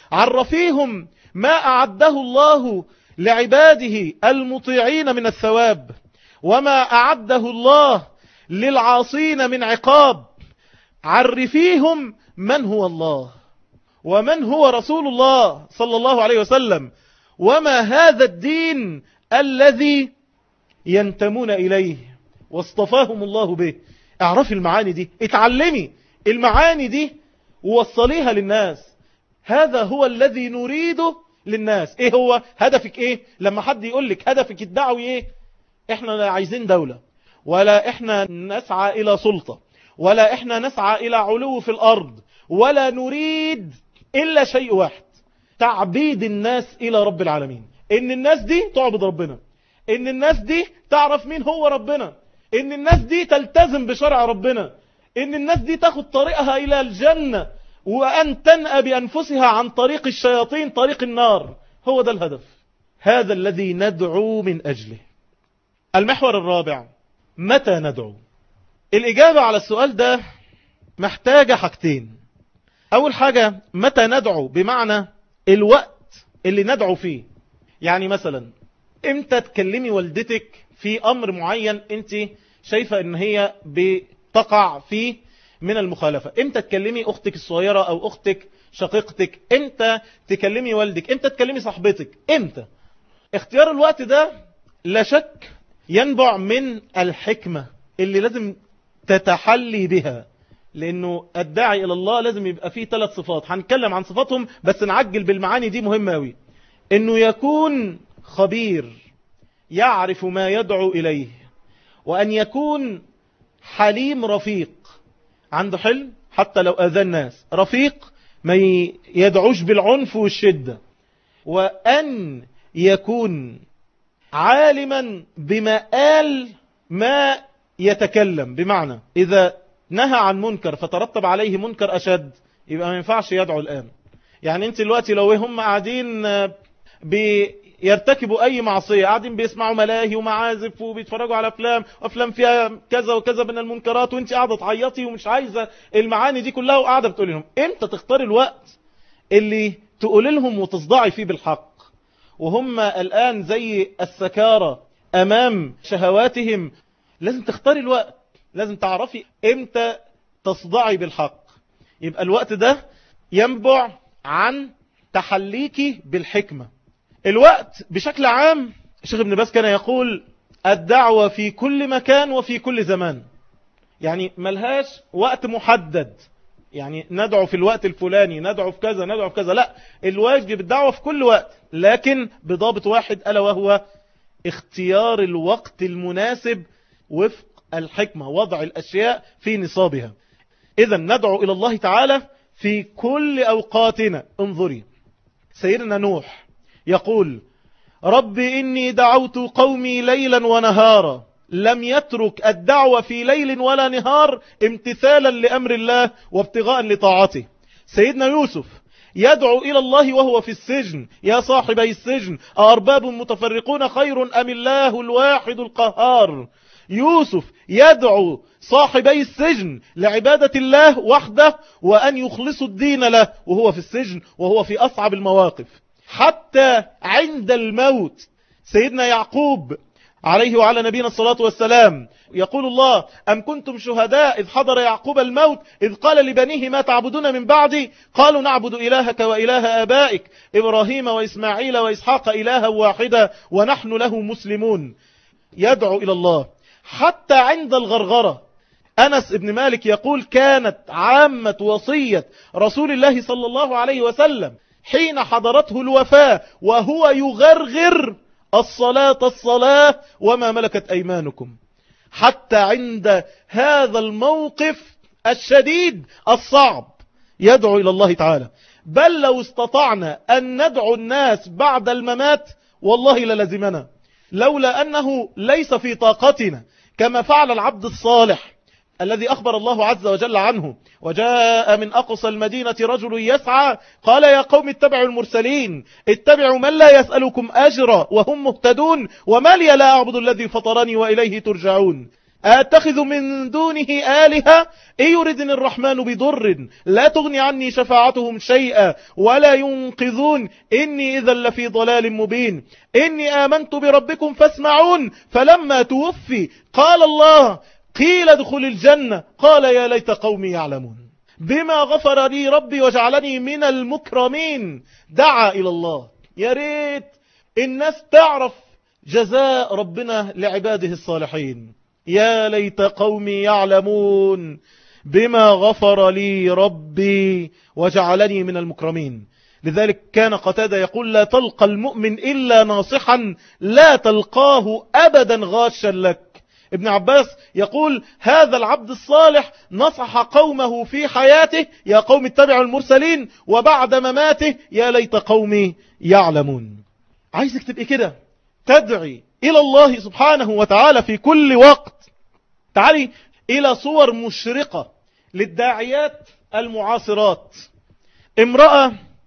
عرفيهم ما أعده الله لعباده المطيعين من الثواب وما أعده الله للعاصين من عقاب عرفيهم من هو الله ومن هو رسول الله صلى الله عليه وسلم وما هذا الدين الذي ينتمون إليه واصطفاهم الله به اعرفي المعاني دي اتعلمي المعاني دي ووصليها للناس هذا هو الذي نريده للناس ايه هو هدفك ايه لما حد يقول لك هدفك الدعوي ايه احنا لا عايزين دولة ولا احنا نسعى الى سلطة ولا احنا نسعى الى علو في الارض ولا نريد الا شيء واحد تعبيد الناس الى رب العالمين ان الناس دي تعبد ربنا ان الناس دي تعرف مين هو ربنا ان الناس دي تلتزم بشرع ربنا ان الناس دي تاخد طريقها الى الجنة وان تنأى بانفسها عن طريق الشياطين طريق النار هو ده الهدف هذا الذي ندعو من اجله المحور الرابع متى ندعو الاجابة على السؤال ده محتاجة حاجتين اول حاجة متى ندعو بمعنى الوقت اللي ندعو فيه يعني مثلا امتى تكلمي والدتك في امر معين انت شايفة ان هي بتقع فيه من المخالفة امتى تكلمي اختك الصغيرة او اختك شقيقتك امتى تكلمي والدك امتى تكلمي صاحبتك امتى اختيار الوقت ده لا شك ينبع من الحكمة اللي لازم تتحلي بها لانه الداعي الى الله لازم يبقى فيه ثلاث صفات هنتكلم عن صفاتهم بس نعجل بالمعاني دي مهمة قوي انه يكون خبير يعرف ما يدعو اليه وان يكون حليم رفيق عنده حلم حتى لو اذى الناس رفيق ما يدعوش بالعنف والشدة وان يكون عالما بمآل ما يتكلم بمعنى اذا نهى عن منكر فترتب عليه منكر أشد يبقى ما ينفعش يدعو الآن يعني انت دلوقتي لو هم قاعدين بيرتكبوا أي معصية قاعدين بيسمعوا ملاهي ومعازف وبيتفرجوا على أفلام وأفلام فيها كذا وكذا من المنكرات وانت قاعدة تعيطي ومش عايزة المعاني دي كلها وقاعدة بتقول لهم امتى تختار الوقت اللي تقول لهم وتصدعي فيه بالحق وهم الآن زي السكارة أمام شهواتهم لازم تختاري الوقت لازم تعرفي امتى تصدعي بالحق يبقى الوقت ده ينبع عن تحليك بالحكمة الوقت بشكل عام الشيخ ابن باز كان يقول الدعوة في كل مكان وفي كل زمان يعني ملهاش وقت محدد يعني ندعو في الوقت الفلاني ندعو في كذا ندعو في كذا لا الواجب الدعوة في كل وقت لكن بضابط واحد ألا وهو اختيار الوقت المناسب وفق الحكمة وضع الأشياء في نصابها إذا ندعو إلى الله تعالى في كل أوقاتنا انظري سيدنا نوح يقول رب إني دعوت قومي ليلا ونهارا لم يترك الدعوة في ليل ولا نهار امتثالا لأمر الله وابتغاء لطاعته سيدنا يوسف يدعو إلى الله وهو في السجن يا صاحبي السجن أرباب متفرقون خير أم الله الواحد القهار يوسف يدعو صاحبي السجن لعبادة الله وحده وأن يخلصوا الدين له وهو في السجن وهو في أصعب المواقف حتى عند الموت سيدنا يعقوب عليه وعلى نبينا الصلاة والسلام يقول الله أم كنتم شهداء إذ حضر يعقوب الموت إذ قال لبنيه ما تعبدون من بعدي قالوا نعبد إلهك وإله آبائك إبراهيم وإسماعيل وإسحاق إلها واحدا ونحن له مسلمون يدعو إلى الله حتى عند الغرغرة أنس بن مالك يقول كانت عامة وصية رسول الله صلى الله عليه وسلم حين حضرته الوفاة وهو يغرغر الصلاة الصلاة وما ملكت أيمانكم حتى عند هذا الموقف الشديد الصعب يدعو إلى الله تعالى بل لو استطعنا أن ندعو الناس بعد الممات والله للزمنا لولا أنه ليس في طاقتنا كما فعل العبد الصالح الذي أخبر الله عز وجل عنه وجاء من أقصى المدينة رجل يسعى قال يا قوم اتبعوا المرسلين اتبعوا من لا يسألكم أجرا وهم مهتدون وما لي لا أعبد الذي فطرني وإليه ترجعون أتخذ من دونه آلهة إن يردني الرحمن بضر لا تغني عني شفاعتهم شيئا ولا ينقذون إني إذا لفي ضلال مبين إني آمنت بربكم فاسمعون فلما توفي قال الله قيل ادخل الجنة قال يا ليت قومي يعلمون بما غفر لي ربي وجعلني من المكرمين دعا إلى الله يا ريت الناس تعرف جزاء ربنا لعباده الصالحين يا ليت قومي يعلمون بما غفر لي ربي وجعلني من المكرمين لذلك كان قتادة يقول لا تلقى المؤمن إلا ناصحا لا تلقاه أبدا غاشا لك ابن عباس يقول هذا العبد الصالح نصح قومه في حياته يا قوم اتبعوا المرسلين وبعد مماته يا ليت قومي يعلمون عايزك تبقى كده تدعي إلى الله سبحانه وتعالى في كل وقت تعالي إلى صور مشرقة للداعيات المعاصرات امرأة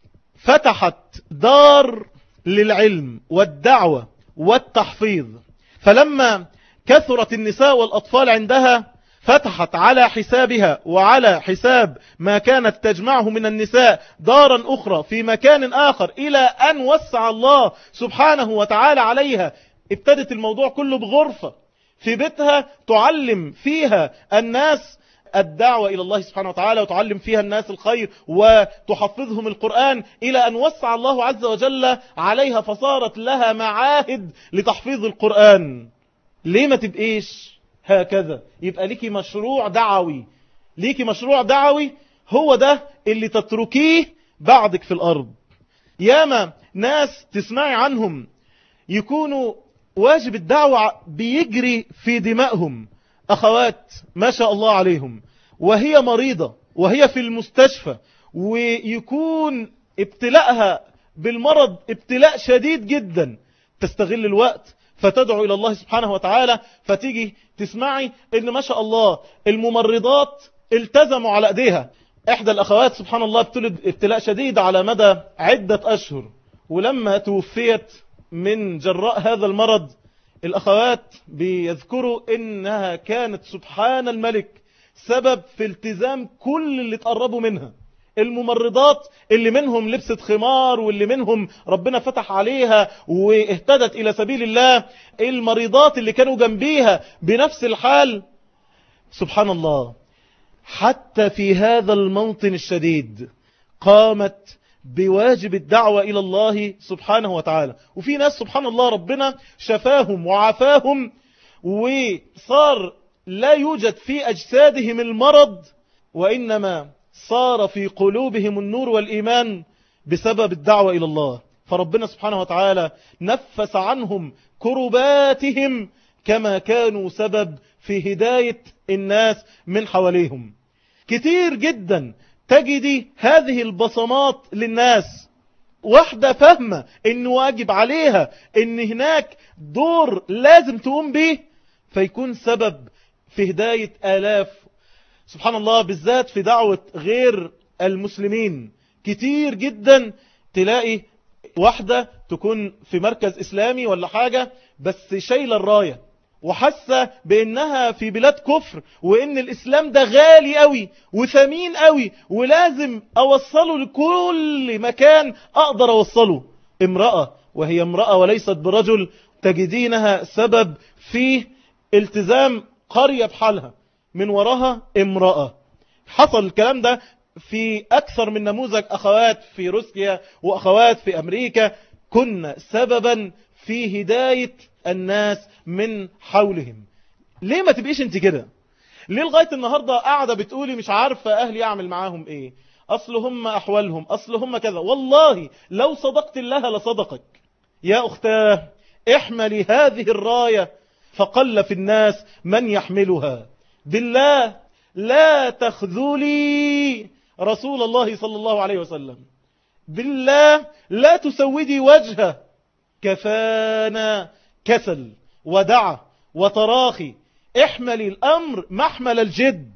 فتحت دار للعلم والدعوة والتحفيظ فلما كثرت النساء والأطفال عندها فتحت على حسابها وعلى حساب ما كانت تجمعه من النساء دارا أخرى في مكان آخر إلى أن وسع الله سبحانه وتعالى عليها ابتدت الموضوع كله بغرفة في بيتها تعلم فيها الناس الدعوة إلى الله سبحانه وتعالى وتعلم فيها الناس الخير وتحفظهم القرآن إلى أن وسع الله عز وجل عليها فصارت لها معاهد لتحفيظ القرآن ليه ما تبقيش هكذا يبقى ليكي مشروع دعوي ليكي مشروع دعوي هو ده اللي تتركيه بعدك في الأرض ياما ناس تسمعي عنهم يكونوا واجب الدعوة بيجري في دمائهم أخوات ما شاء الله عليهم وهي مريضة وهي في المستشفى ويكون ابتلاءها بالمرض ابتلاء شديد جدا تستغل الوقت فتدعو إلى الله سبحانه وتعالى فتيجي تسمعي ان ما شاء الله الممرضات التزموا على ايديها احدى الاخوات سبحان الله ابتلد ابتلاء شديد على مدى عدة اشهر ولما توفيت من جراء هذا المرض الاخوات بيذكروا انها كانت سبحان الملك سبب في التزام كل اللي تقربوا منها الممرضات اللي منهم لبست خمار واللي منهم ربنا فتح عليها واهتدت إلى سبيل الله المريضات اللي كانوا جنبيها بنفس الحال سبحان الله حتى في هذا الموطن الشديد قامت بواجب الدعوة إلى الله سبحانه وتعالى وفي ناس سبحان الله ربنا شفاهم وعافاهم وصار لا يوجد في أجسادهم المرض وإنما صار في قلوبهم النور والإيمان بسبب الدعوة إلى الله فربنا سبحانه وتعالى نفس عنهم كرباتهم كما كانوا سبب في هداية الناس من حواليهم كتير جدا تجدي هذه البصمات للناس واحدة فهمة ان واجب عليها ان هناك دور لازم تقوم به فيكون سبب في هداية آلاف سبحان الله بالذات في دعوة غير المسلمين كتير جدا تلاقي واحدة تكون في مركز إسلامي ولا حاجة بس شايلة الراية وحاسة بأنها في بلاد كفر وإن الإسلام ده غالي قوي وثمين قوي ولازم أوصله لكل مكان أقدر أوصله امرأة وهي امرأة وليست برجل تجدينها سبب في التزام قرية بحالها من وراها امرأة حصل الكلام ده في أكثر من نموذج أخوات في روسيا وأخوات في أمريكا كنا سببا في هداية الناس من حولهم ليه ما تبقيش انت كده ليه لغاية النهاردة قاعدة بتقولي مش عارفة أهلي أعمل معاهم إيه أصل هم أحوالهم أصل هم كذا والله لو صدقت الله لصدقك يا أختاه احملي هذه الراية فقل في الناس من يحملها بالله لا تخذلي رسول الله صلى الله عليه وسلم بالله لا تسودي وجهه كفانا كسل ودع وتراخي احملي الأمر محمل الجد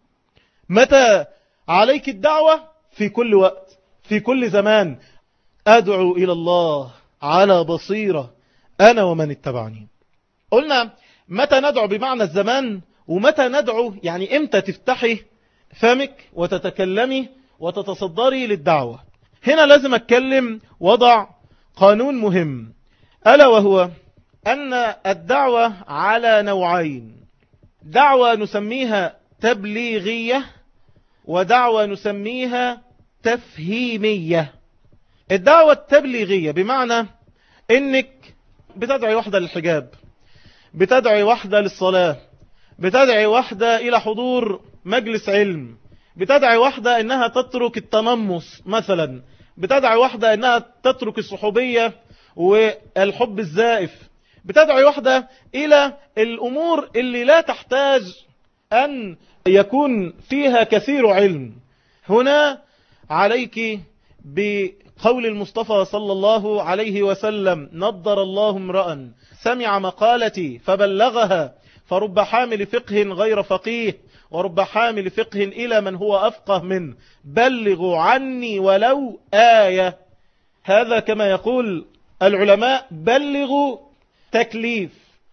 متى عليك الدعوة في كل وقت في كل زمان أدعو إلى الله على بصيرة أنا ومن اتبعني قلنا متى ندعو بمعنى الزمان ومتى ندعو يعني امتى تفتحي فمك وتتكلمي وتتصدري للدعوة هنا لازم اتكلم وضع قانون مهم ألا وهو أن الدعوة على نوعين دعوة نسميها تبليغية ودعوة نسميها تفهيمية الدعوة التبليغية بمعنى انك بتدعي واحدة للحجاب بتدعي واحدة للصلاة بتدعي واحدة الى حضور مجلس علم بتدعي واحدة انها تترك التنمص مثلا بتدعي واحدة انها تترك الصحوبية والحب الزائف بتدعي واحدة الى الامور اللي لا تحتاج ان يكون فيها كثير علم هنا عليك بقول المصطفى صلى الله عليه وسلم نضر الله امرأ سمع مقالتي فبلغها فرب حامل فقه غير فقيه ورب حامل فقه إلى من هو أفقه منه بلغوا عني ولو آية هذا كما يقول العلماء بلغوا تكليف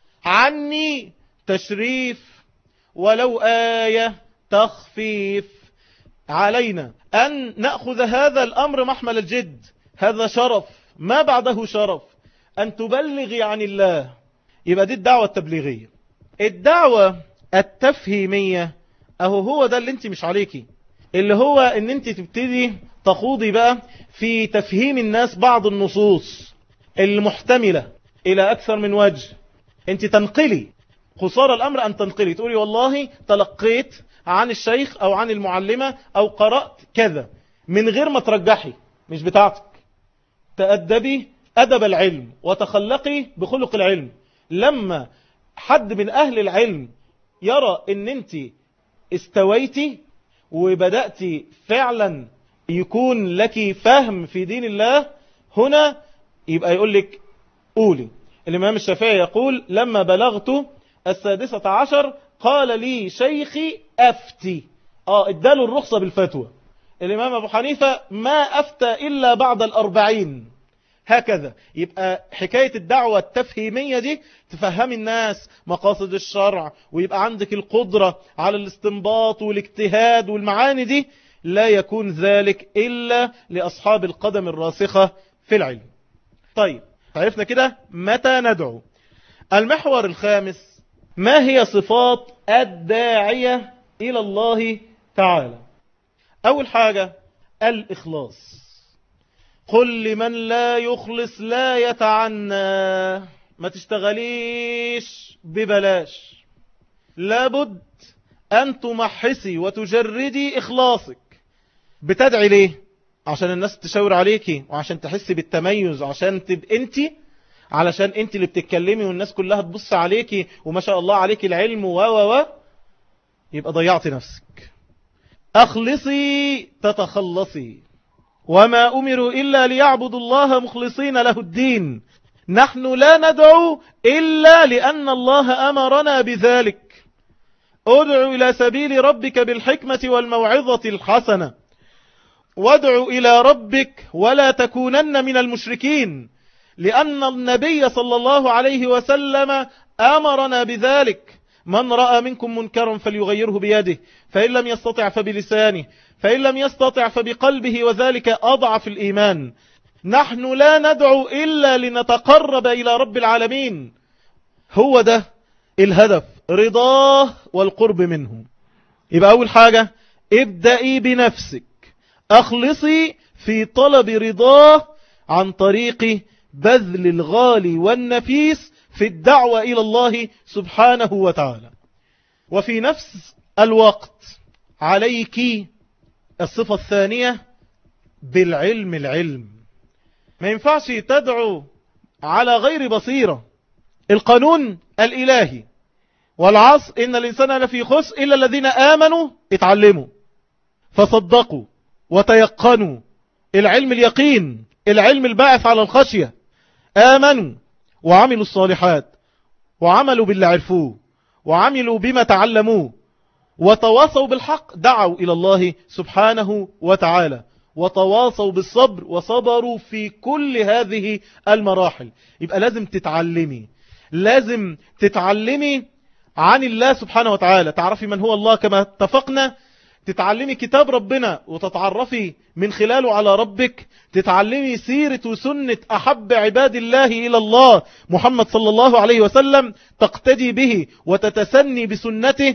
عني تشريف ولو آية تخفيف علينا أن نأخذ هذا الأمر محمل الجد هذا شرف ما بعده شرف أن تبلغي عن الله يبقى دي الدعوة التبليغية الدعوة التفهيمية أهو هو ده اللي انت مش عليكي اللي هو ان انت تبتدي تخوضي بقى في تفهيم الناس بعض النصوص المحتملة إلى أكثر من وجه انت تنقلي قصار الأمر أن تنقلي تقولي والله تلقيت عن الشيخ أو عن المعلمة أو قرأت كذا من غير ما ترجحي مش بتاعتك تأدبي أدب العلم وتخلقي بخلق العلم لما حد من أهل العلم يرى ان انت استويتي وبدأت فعلا يكون لك فهم في دين الله هنا يبقى يقول لك قولي الإمام الشافعي يقول لما بلغت السادسة عشر قال لي شيخي أفتي آه اداله الرخصة بالفتوى الإمام أبو حنيفة ما أفتى إلا بعد الأربعين هكذا يبقى حكاية الدعوة التفهيمية دي تفهم الناس مقاصد الشرع ويبقى عندك القدرة على الاستنباط والاجتهاد والمعاني دي لا يكون ذلك إلا لأصحاب القدم الراسخة في العلم طيب عرفنا كده متى ندعو المحور الخامس ما هي صفات الداعية إلى الله تعالى أول حاجة الإخلاص قل لمن لا يخلص لا يتعنى ما تشتغليش ببلاش لابد أن تمحسي وتجردي إخلاصك بتدعي ليه عشان الناس تشاور عليكي وعشان تحسي بالتميز وعشان تبقى انت علشان انت اللي بتتكلمي والناس كلها تبص عليكي وما شاء الله عليكي العلم و و و يبقى ضيعت نفسك أخلصي تتخلصي وما أمروا إلا ليعبدوا الله مخلصين له الدين نحن لا ندعو إلا لأن الله أمرنا بذلك ادعو إلى سبيل ربك بالحكمة والموعظة الحسنة وادع إلى ربك ولا تكونن من المشركين لأن النبي صلى الله عليه وسلم أمرنا بذلك من رأى منكم منكرا فليغيره بيده فإن لم يستطع فبلسانه فإن لم يستطع فبقلبه وذلك أضعف الإيمان نحن لا ندعو إلا لنتقرب إلى رب العالمين هو ده الهدف رضاه والقرب منه يبقى أول حاجة ابدأي بنفسك أخلصي في طلب رضاه عن طريق بذل الغالي والنفيس في الدعوة إلى الله سبحانه وتعالى وفي نفس الوقت عليك الصفة الثانية بالعلم العلم ما ينفعش تدعو على غير بصيرة القانون الإلهي والعصر إن الإنسان لفي خس إلا الذين آمنوا اتعلموا فصدقوا وتيقنوا العلم اليقين العلم الباعث على الخشية آمنوا وعملوا الصالحات وعملوا باللي عرفوه وعملوا بما تعلموه وتواصوا بالحق دعوا إلى الله سبحانه وتعالى وتواصوا بالصبر وصبروا في كل هذه المراحل يبقى لازم تتعلمي لازم تتعلمي عن الله سبحانه وتعالى تعرفي من هو الله كما اتفقنا تتعلمي كتاب ربنا وتتعرفي من خلاله على ربك تتعلمي سيرة وسنة أحب عباد الله إلى الله محمد صلى الله عليه وسلم تقتدي به وتتسني بسنته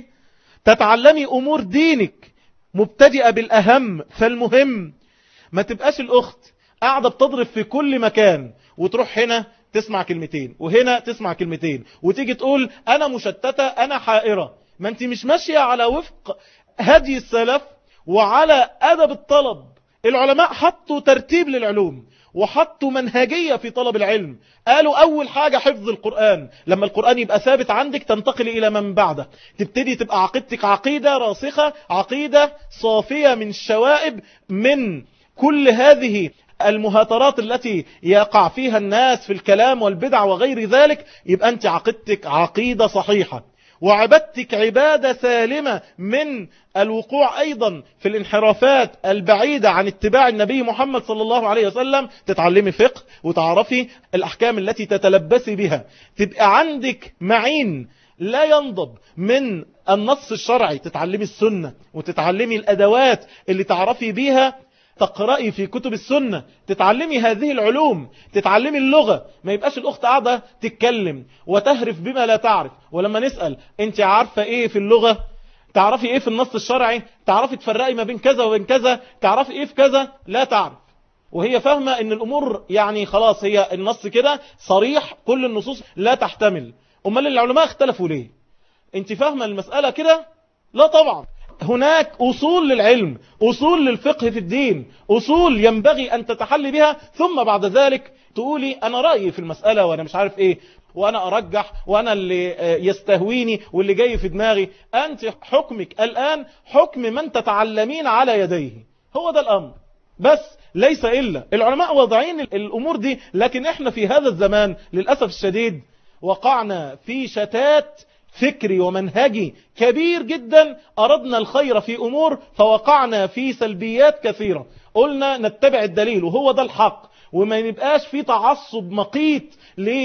تتعلمي أمور دينك مبتدئة بالأهم فالمهم ما تبقاش الأخت قاعدة بتضرب في كل مكان وتروح هنا تسمع كلمتين وهنا تسمع كلمتين وتيجي تقول أنا مشتتة أنا حائرة ما انت مش ماشية على وفق هدي السلف وعلى أدب الطلب العلماء حطوا ترتيب للعلوم وحطوا منهجية في طلب العلم قالوا أول حاجة حفظ القرآن لما القرآن يبقى ثابت عندك تنتقل إلى من بعده تبتدي تبقى عقيدتك عقيدة راسخة عقيدة صافية من الشوائب من كل هذه المهاترات التي يقع فيها الناس في الكلام والبدع وغير ذلك يبقى أنت عقيدتك عقيدة صحيحة وعبدتك عبادة سالمة من الوقوع أيضا في الانحرافات البعيدة عن اتباع النبي محمد صلى الله عليه وسلم تتعلمي فقه وتعرفي الأحكام التي تتلبسي بها تبقى عندك معين لا ينضب من النص الشرعي تتعلمي السنة وتتعلمي الأدوات اللي تعرفي بيها تقرأي في كتب السنة تتعلمي هذه العلوم تتعلمي اللغة ما يبقاش الأخت قاعدة تتكلم وتهرف بما لا تعرف ولما نسأل انت عارفة ايه في اللغة تعرفي ايه في النص الشرعي تعرفي تفرقي ما بين كذا وبين كذا تعرفي ايه في كذا لا تعرف وهي فاهمة ان الامور يعني خلاص هي النص كده صريح كل النصوص لا تحتمل امال العلماء اختلفوا ليه انت فاهمة المسألة كده لا طبعا هناك أصول للعلم أصول للفقه في الدين أصول ينبغي أن تتحلي بها ثم بعد ذلك تقولي أنا رأيي في المسألة وأنا مش عارف إيه وأنا أرجح وأنا اللي يستهويني واللي جاي في دماغي أنت حكمك الآن حكم من تتعلمين على يديه هو ده الأمر بس ليس إلا العلماء واضعين الأمور دي لكن إحنا في هذا الزمان للأسف الشديد وقعنا في شتات فكري ومنهجي كبير جدا أردنا الخير في أمور فوقعنا في سلبيات كثيرة قلنا نتبع الدليل وهو ده الحق وما نبقاش في تعصب مقيت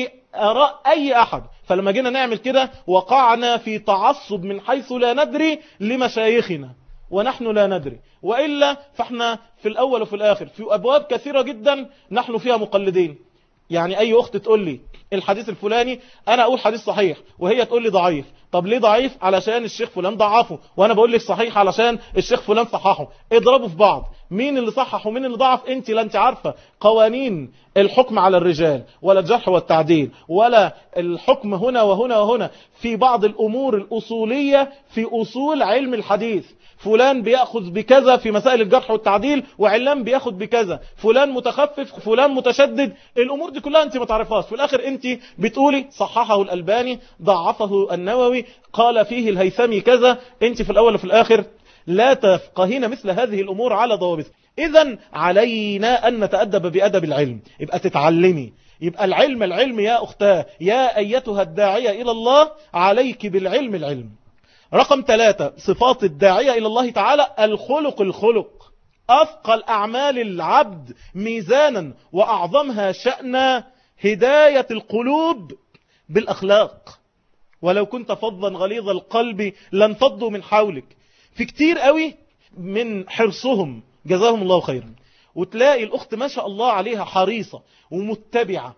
لأراء أي أحد فلما جينا نعمل كده وقعنا في تعصب من حيث لا ندري لمشايخنا ونحن لا ندري وإلا فاحنا في الأول وفي الآخر في أبواب كثيرة جدا نحن فيها مقلدين يعني أي أخت تقول لي الحديث الفلاني أنا أقول حديث صحيح وهي تقول لي ضعيف طب ليه ضعيف علشان الشيخ فلان ضعفه وانا بقول لك صحيح علشان الشيخ فلان صححه اضربوا في بعض مين اللي صحح ومين اللي ضعف انت لا انت عارفة قوانين الحكم على الرجال ولا الجرح والتعديل ولا الحكم هنا وهنا وهنا في بعض الامور الاصولية في اصول علم الحديث فلان بيأخذ بكذا في مسائل الجرح والتعديل وعلان بيأخذ بكذا فلان متخفف فلان متشدد الأمور دي كلها أنت ما تعرفهاش في الآخر أنت بتقولي صححه الألباني ضعفه النووي قال فيه الهيثمي كذا أنت في الأول وفي الآخر لا تفقهين مثل هذه الأمور على ضوابط إذا علينا أن نتأدب بأدب العلم يبقى تتعلمي يبقى العلم العلم يا أختاه يا أيتها الداعية إلى الله عليك بالعلم العلم رقم ثلاثة صفات الداعية إلى الله تعالى الخلق الخلق أثقل أعمال العبد ميزانا وأعظمها شأن هداية القلوب بالأخلاق ولو كنت فظا غليظ القلب لانفضوا من حولك في كتير قوي من حرصهم جزاهم الله خيرا وتلاقي الأخت ما شاء الله عليها حريصة ومتبعة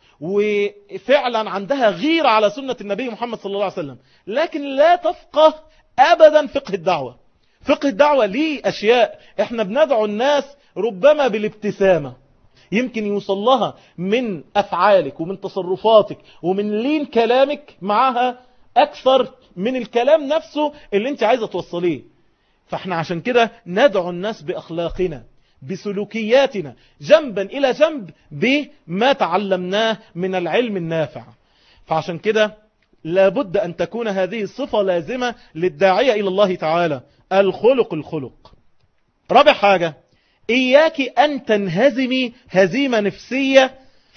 وفعلا عندها غيرة على سنة النبي محمد صلى الله عليه وسلم لكن لا تفقه أبدا فقه الدعوة فقه الدعوة ليه أشياء احنا بندعو الناس ربما بالابتسامة يمكن يوصل لها من أفعالك ومن تصرفاتك ومن لين كلامك معها أكثر من الكلام نفسه اللي انت عايزة توصليه فاحنا عشان كده ندعو الناس بأخلاقنا بسلوكياتنا جنبا إلى جنب بما تعلمناه من العلم النافع فعشان كده لابد أن تكون هذه الصفة لازمة للداعية إلى الله تعالى الخلق الخلق رابع حاجة إياك أن تنهزمي هزيمة نفسية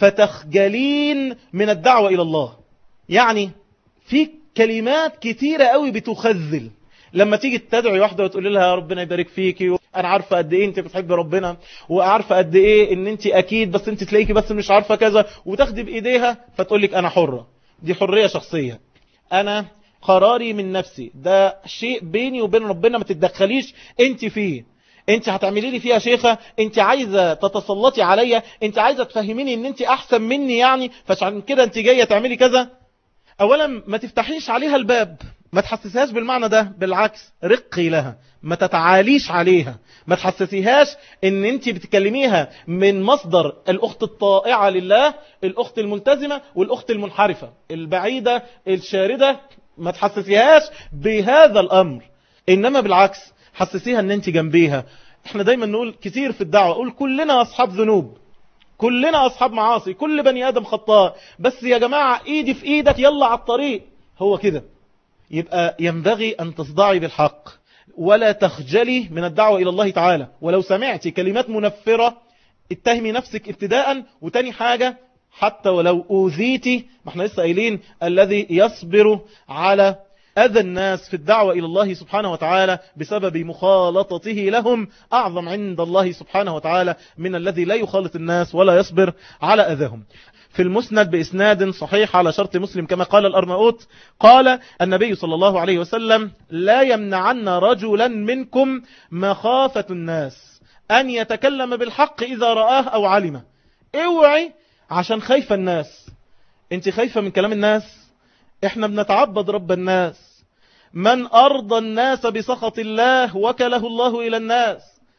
فتخجلين من الدعوة إلى الله يعني في كلمات كتيرة قوي بتخذل لما تيجي تدعي واحدة وتقول لها يا ربنا يبارك فيكي انا عارفة قد ايه انت بتحب ربنا وعارفة قد ايه ان انت اكيد بس انت تلاقيكي بس مش عارفة كذا وتاخدي بايديها فتقول لك انا حرة دي حرية شخصية انا قراري من نفسي ده شيء بيني وبين ربنا ما تتدخليش انت فيه انت هتعملي لي فيها شيخة انت عايزة تتسلطي عليا انت عايزة تفهميني ان انت احسن مني يعني فعشان كده انت جاية تعملي كذا اولا ما تفتحيش عليها الباب ما تحسسهاش بالمعنى ده بالعكس رقي لها ما تتعاليش عليها ما تحسسيهاش ان انت بتكلميها من مصدر الاخت الطائعة لله الاخت الملتزمة والاخت المنحرفة البعيدة الشاردة ما تحسسيهاش بهذا الامر انما بالعكس حسسيها ان انت جنبيها احنا دايما نقول كتير في الدعوة قول كلنا اصحاب ذنوب كلنا اصحاب معاصي كل بني ادم خطاء بس يا جماعة ايدي في ايدك يلا على الطريق هو كده يبقى ينبغي أن تصدعي بالحق ولا تخجلي من الدعوة إلى الله تعالى ولو سمعتي كلمات منفرة اتهمي نفسك ابتداء وتاني حاجة حتى ولو أوذيتي ما احنا لسه قايلين الذي يصبر على أذى الناس في الدعوة إلى الله سبحانه وتعالى بسبب مخالطته لهم أعظم عند الله سبحانه وتعالى من الذي لا يخالط الناس ولا يصبر على أذاهم في المسند بإسناد صحيح على شرط مسلم كما قال الأرناؤوت قال النبي صلى الله عليه وسلم لا يمنعن رجلا منكم مخافة الناس أن يتكلم بالحق إذا رآه أو علمه اوعي عشان خايفة الناس انت خايفة من كلام الناس احنا بنتعبد رب الناس من أرضى الناس بسخط الله وكله الله إلى الناس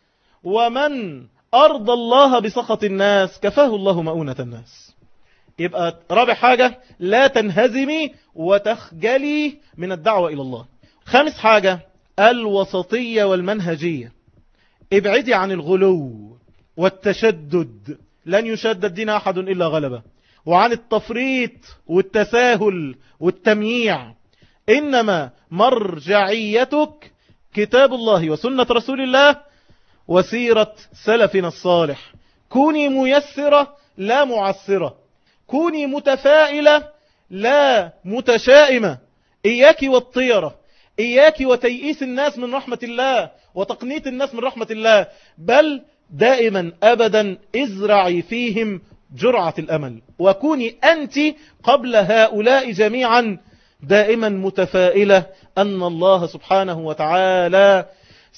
ومن أرضى الله بسخط الناس كفاه الله مؤونة الناس يبقى رابع حاجة لا تنهزمي وتخجلي من الدعوة إلى الله خامس حاجة الوسطية والمنهجية ابعدي عن الغلو والتشدد لن يشدد الدين أحد إلا غلبه وعن التفريط والتساهل والتمييع إنما مرجعيتك كتاب الله وسنة رسول الله وسيرة سلفنا الصالح كوني ميسرة لا معسرة كوني متفائلة لا متشائمة إياك والطيرة إياك وتيئيس الناس من رحمة الله وتقنيت الناس من رحمة الله بل دائما أبدا ازرعي فيهم جرعة الأمل وكوني أنت قبل هؤلاء جميعا دائما متفائلة أن الله سبحانه وتعالى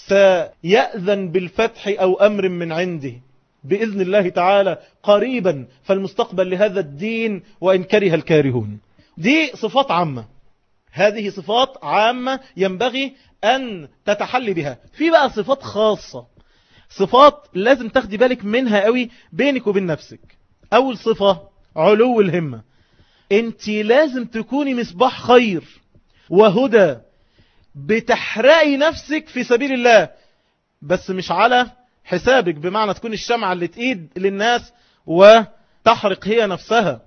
سيأذن بالفتح أو أمر من عنده بإذن الله تعالى قريبا فالمستقبل لهذا الدين وإن كره الكارهون دي صفات عامة هذه صفات عامة ينبغي أن تتحلي بها في بقى صفات خاصة صفات لازم تاخدي بالك منها قوي بينك وبين نفسك أول صفة علو الهمة انت لازم تكوني مصباح خير وهدى بتحرقي نفسك في سبيل الله بس مش على حسابك بمعنى تكون الشمعة اللي تقيد للناس وتحرق هي نفسها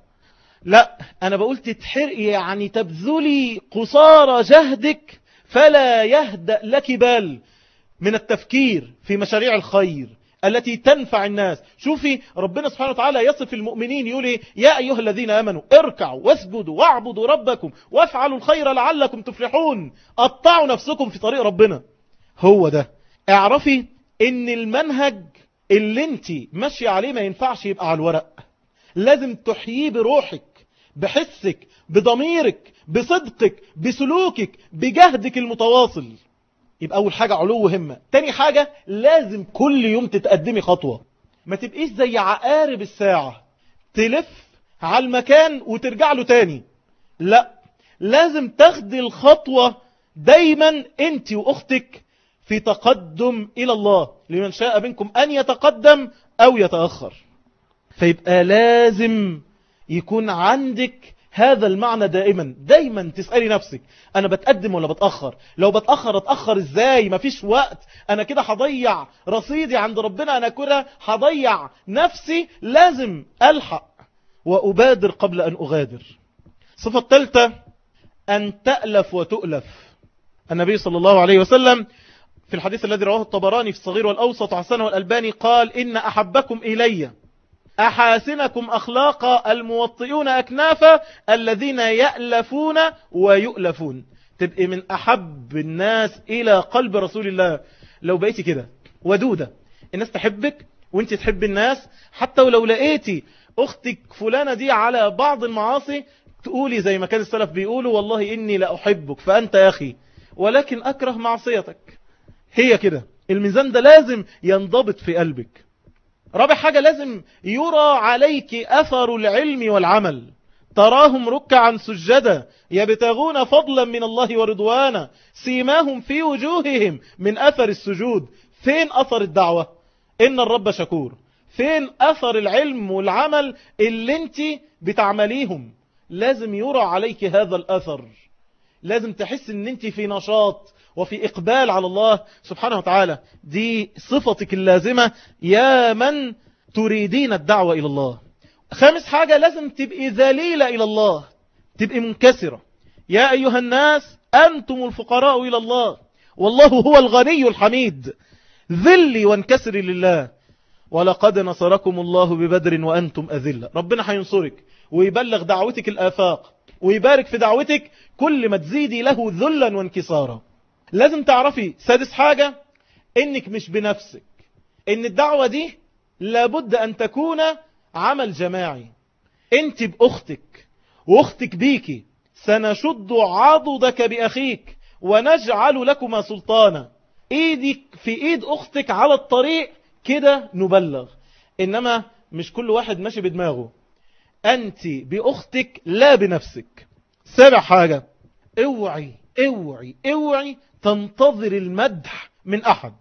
لا أنا بقول تتحرقي يعني تبذلي قصارى جهدك فلا يهدأ لك بال من التفكير في مشاريع الخير التي تنفع الناس شوفي ربنا سبحانه وتعالى يصف المؤمنين يقول يا أيها الذين آمنوا اركعوا واسجدوا واعبدوا ربكم وافعلوا الخير لعلكم تفلحون قطعوا نفسكم في طريق ربنا هو ده اعرفي ان المنهج اللي انت ماشي عليه ما ينفعش يبقى على الورق لازم تحييه بروحك بحسك بضميرك بصدقك بسلوكك بجهدك المتواصل يبقى أول حاجة علو همة تاني حاجة لازم كل يوم تتقدمي خطوة ما تبقيش زي عقارب الساعة تلف على المكان وترجع له تاني لا لازم تاخدي الخطوة دايما انت واختك في تقدم الى الله لمن شاء منكم ان يتقدم او يتأخر فيبقى لازم يكون عندك هذا المعنى دائما دايما تسألي نفسك انا بتقدم ولا بتأخر لو بتأخر اتأخر ازاي مفيش وقت انا كده هضيع رصيدي عند ربنا انا كده هضيع نفسي لازم الحق وابادر قبل ان اغادر صفة الثالثة ان تألف وتؤلف النبي صلى الله عليه وسلم في الحديث الذي رواه الطبراني في الصغير والأوسط وحسنه والألباني قال إن أحبكم إلي أحاسنكم أخلاق الموطئون أكنافا الذين يألفون ويؤلفون تبقى من أحب الناس إلى قلب رسول الله لو بقيتي كده ودودة الناس تحبك وانت تحب الناس حتى ولو لقيتي أختك فلانة دي على بعض المعاصي تقولي زي ما كان السلف بيقولوا والله إني لا أحبك فأنت يا أخي ولكن أكره معصيتك هي كده الميزان ده لازم ينضبط في قلبك رابع حاجة لازم يرى عليك أثر العلم والعمل تراهم ركعا سجدا يبتغون فضلا من الله ورضوانا سيماهم في وجوههم من أثر السجود فين أثر الدعوة إن الرب شكور فين أثر العلم والعمل اللي انت بتعمليهم لازم يرى عليك هذا الأثر لازم تحس ان انت في نشاط وفي إقبال على الله سبحانه وتعالى دي صفتك اللازمة يا من تريدين الدعوة إلى الله خامس حاجة لازم تبقي ذليلة إلى الله تبقي منكسرة يا أيها الناس أنتم الفقراء إلى الله والله هو الغني الحميد ذلي وانكسري لله ولقد نصركم الله ببدر وأنتم أذلة ربنا هينصرك ويبلغ دعوتك الآفاق ويبارك في دعوتك كل ما تزيدي له ذلا وانكسارا لازم تعرفي سادس حاجة انك مش بنفسك ان الدعوة دي لابد ان تكون عمل جماعي انت باختك واختك بيكي سنشد عضدك باخيك ونجعل لكما سلطانا ايدك في ايد اختك على الطريق كده نبلغ انما مش كل واحد ماشي بدماغه انت باختك لا بنفسك سابع حاجة اوعي اوعي اوعي تنتظر المدح من أحد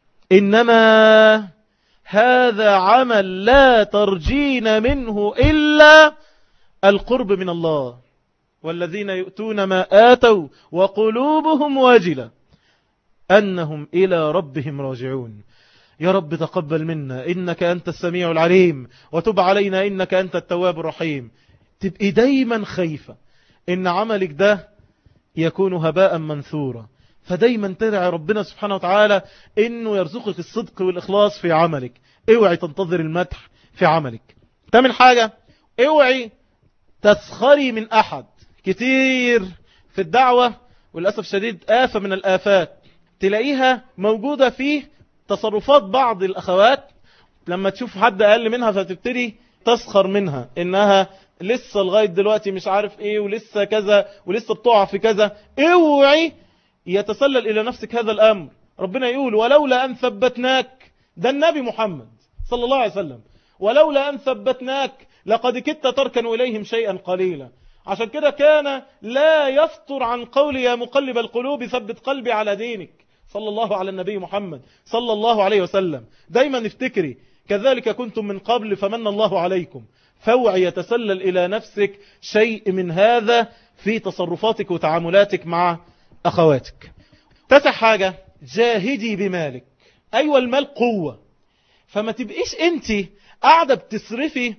إنما هذا عمل لا ترجين منه إلا القرب من الله والذين يؤتون ما آتوا وقلوبهم واجلة أنهم إلى ربهم راجعون يا رب تقبل منا إنك أنت السميع العليم وتب علينا إنك أنت التواب الرحيم تبقي دايما خايفة إن عملك ده يكون هباء منثورا فدايما تدعي ربنا سبحانه وتعالى انه يرزقك الصدق والاخلاص في عملك اوعي تنتظر المدح في عملك تامن حاجة اوعي تسخري من احد كتير في الدعوة وللأسف شديد آفة من الآفات تلاقيها موجودة في تصرفات بعض الأخوات لما تشوف حد أقل منها فتبتدي تسخر منها إنها لسه لغاية دلوقتي مش عارف ايه ولسه كذا ولسه بتقع في كذا اوعي يتسلل إلى نفسك هذا الأمر ربنا يقول ولولا أن ثبتناك ده النبي محمد صلى الله عليه وسلم ولولا أن ثبتناك لقد كدت تركن إليهم شيئا قليلا عشان كده كان لا يفطر عن قول يا مقلب القلوب ثبت قلبي على دينك صلى الله على النبي محمد صلى الله عليه وسلم دايما افتكري كذلك كنتم من قبل فمن الله عليكم فوعي يتسلل إلى نفسك شيء من هذا في تصرفاتك وتعاملاتك مع أخواتك تسع حاجة جاهدي بمالك أيوة المال قوة فما تبقيش انت قاعدة بتصرفي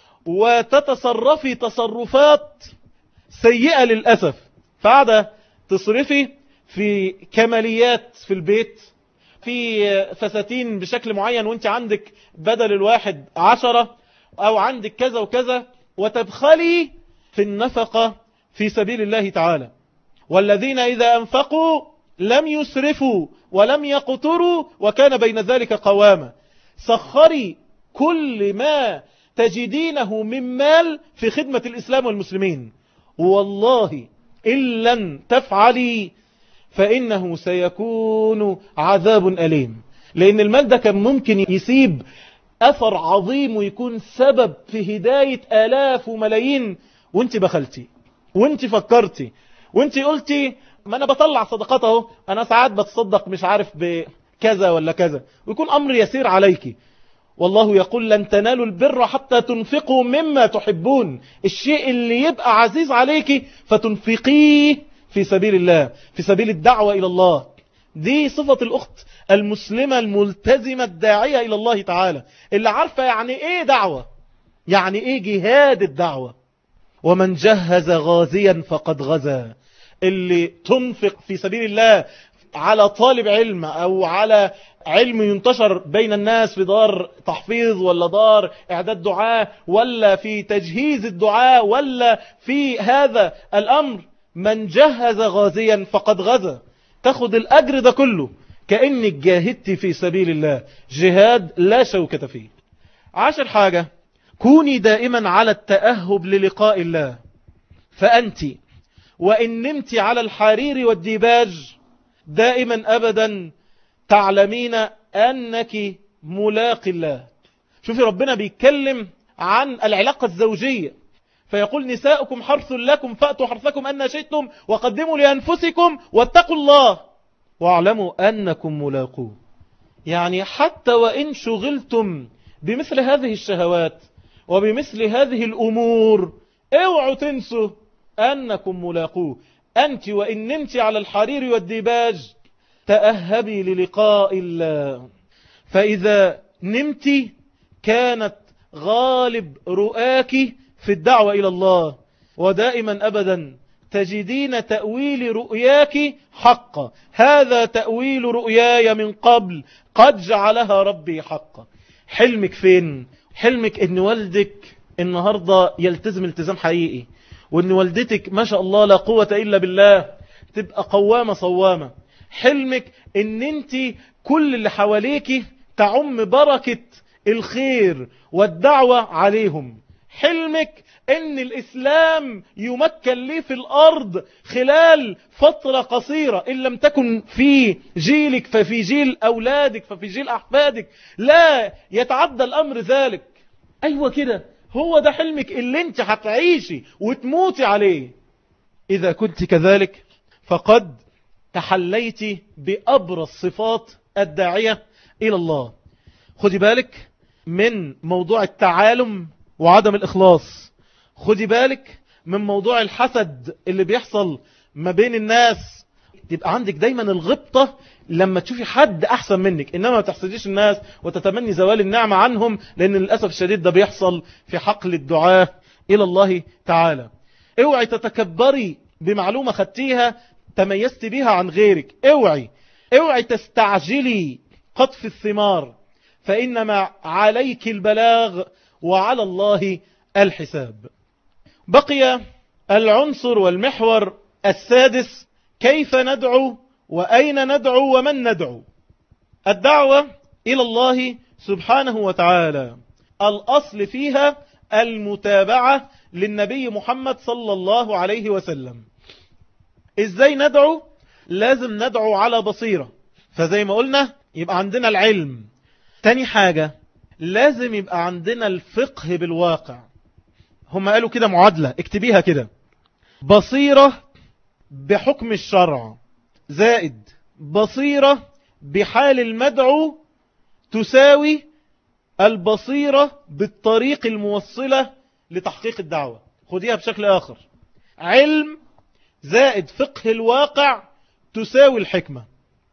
وتتصرفي تصرفات سيئة للأسف فقاعدة تصرفي في كماليات في البيت في فساتين بشكل معين وانت عندك بدل الواحد عشرة او عندك كذا وكذا وتبخلي في النفقة في سبيل الله تعالى والذين إذا أنفقوا لم يسرفوا ولم يقتروا وكان بين ذلك قواما سخري كل ما تجدينه من مال في خدمة الإسلام والمسلمين والله إن لن تفعلي فإنه سيكون عذاب أليم لأن المال ده كان ممكن يسيب أثر عظيم ويكون سبب في هداية آلاف وملايين وانت بخلتي وانت فكرتي وانت قلتي ما انا بطلع صدقات اهو انا ساعات بتصدق مش عارف بكذا ولا كذا ويكون امر يسير عليك والله يقول لن تنالوا البر حتى تنفقوا مما تحبون الشيء اللي يبقى عزيز عليك فتنفقيه في سبيل الله في سبيل الدعوة إلى الله دي صفة الأخت المسلمة الملتزمة الداعية إلى الله تعالى اللي عارفة يعني إيه دعوة يعني إيه جهاد الدعوة ومن جهز غازيا فقد غزا اللي تنفق في سبيل الله على طالب علم أو على علم ينتشر بين الناس في دار تحفيظ ولا دار إعداد دعاء ولا في تجهيز الدعاء ولا في هذا الأمر من جهز غازيا فقد غزا تاخد الأجر ده كله كأنك جاهدت في سبيل الله جهاد لا شوكة فيه عشر حاجة كوني دائما على التأهب للقاء الله فأنت وإن نمت على الحرير والديباج دائما أبدا تعلمين أنك ملاق الله شوفي ربنا بيتكلم عن العلاقة الزوجية فيقول نساؤكم حرث لكم فأتوا حرثكم أن شئتم وقدموا لأنفسكم واتقوا الله واعلموا أنكم ملاقوه يعني حتى وإن شغلتم بمثل هذه الشهوات وبمثل هذه الأمور اوعوا تنسوا أنكم ملاقوه أنت وإن نمت على الحرير والديباج تأهبي للقاء الله فإذا نمت كانت غالب رؤاك في الدعوة إلى الله ودائما أبدا تجدين تأويل رؤياك حقا هذا تأويل رؤياي من قبل قد جعلها ربي حقا حلمك فين حلمك ان والدك النهاردة يلتزم التزام حقيقي وان والدتك ما شاء الله لا قوة الا بالله تبقى قوامة صوامة حلمك ان انت كل اللي حواليك تعم بركة الخير والدعوة عليهم حلمك ان الاسلام يمكن لي في الارض خلال فترة قصيرة ان لم تكن في جيلك ففي جيل اولادك ففي جيل احفادك لا يتعدى الامر ذلك ايوه كده هو ده حلمك اللي انت هتعيشي وتموتي عليه اذا كنت كذلك فقد تحليت بأبرز صفات الداعية إلى الله خدي بالك من موضوع التعالم وعدم الإخلاص خدي بالك من موضوع الحسد اللي بيحصل ما بين الناس تبقى عندك دايما الغبطة لما تشوفي حد أحسن منك إنما ما تحسديش الناس وتتمني زوال النعمة عنهم لأن للأسف الشديد ده بيحصل في حقل الدعاء إلى الله تعالى اوعي تتكبري بمعلومة خدتيها تميزت بها عن غيرك اوعي اوعي تستعجلي قطف الثمار فإنما عليك البلاغ وعلى الله الحساب بقي العنصر والمحور السادس كيف ندعو وأين ندعو ومن ندعو الدعوة إلى الله سبحانه وتعالى الأصل فيها المتابعة للنبي محمد صلى الله عليه وسلم ازاي ندعو لازم ندعو على بصيرة فزي ما قلنا يبقى عندنا العلم تاني حاجة لازم يبقى عندنا الفقه بالواقع هم قالوا كده معادلة اكتبيها كده بصيرة بحكم الشرع زائد بصيرة بحال المدعو تساوي البصيرة بالطريق الموصلة لتحقيق الدعوة خديها بشكل آخر علم زائد فقه الواقع تساوي الحكمة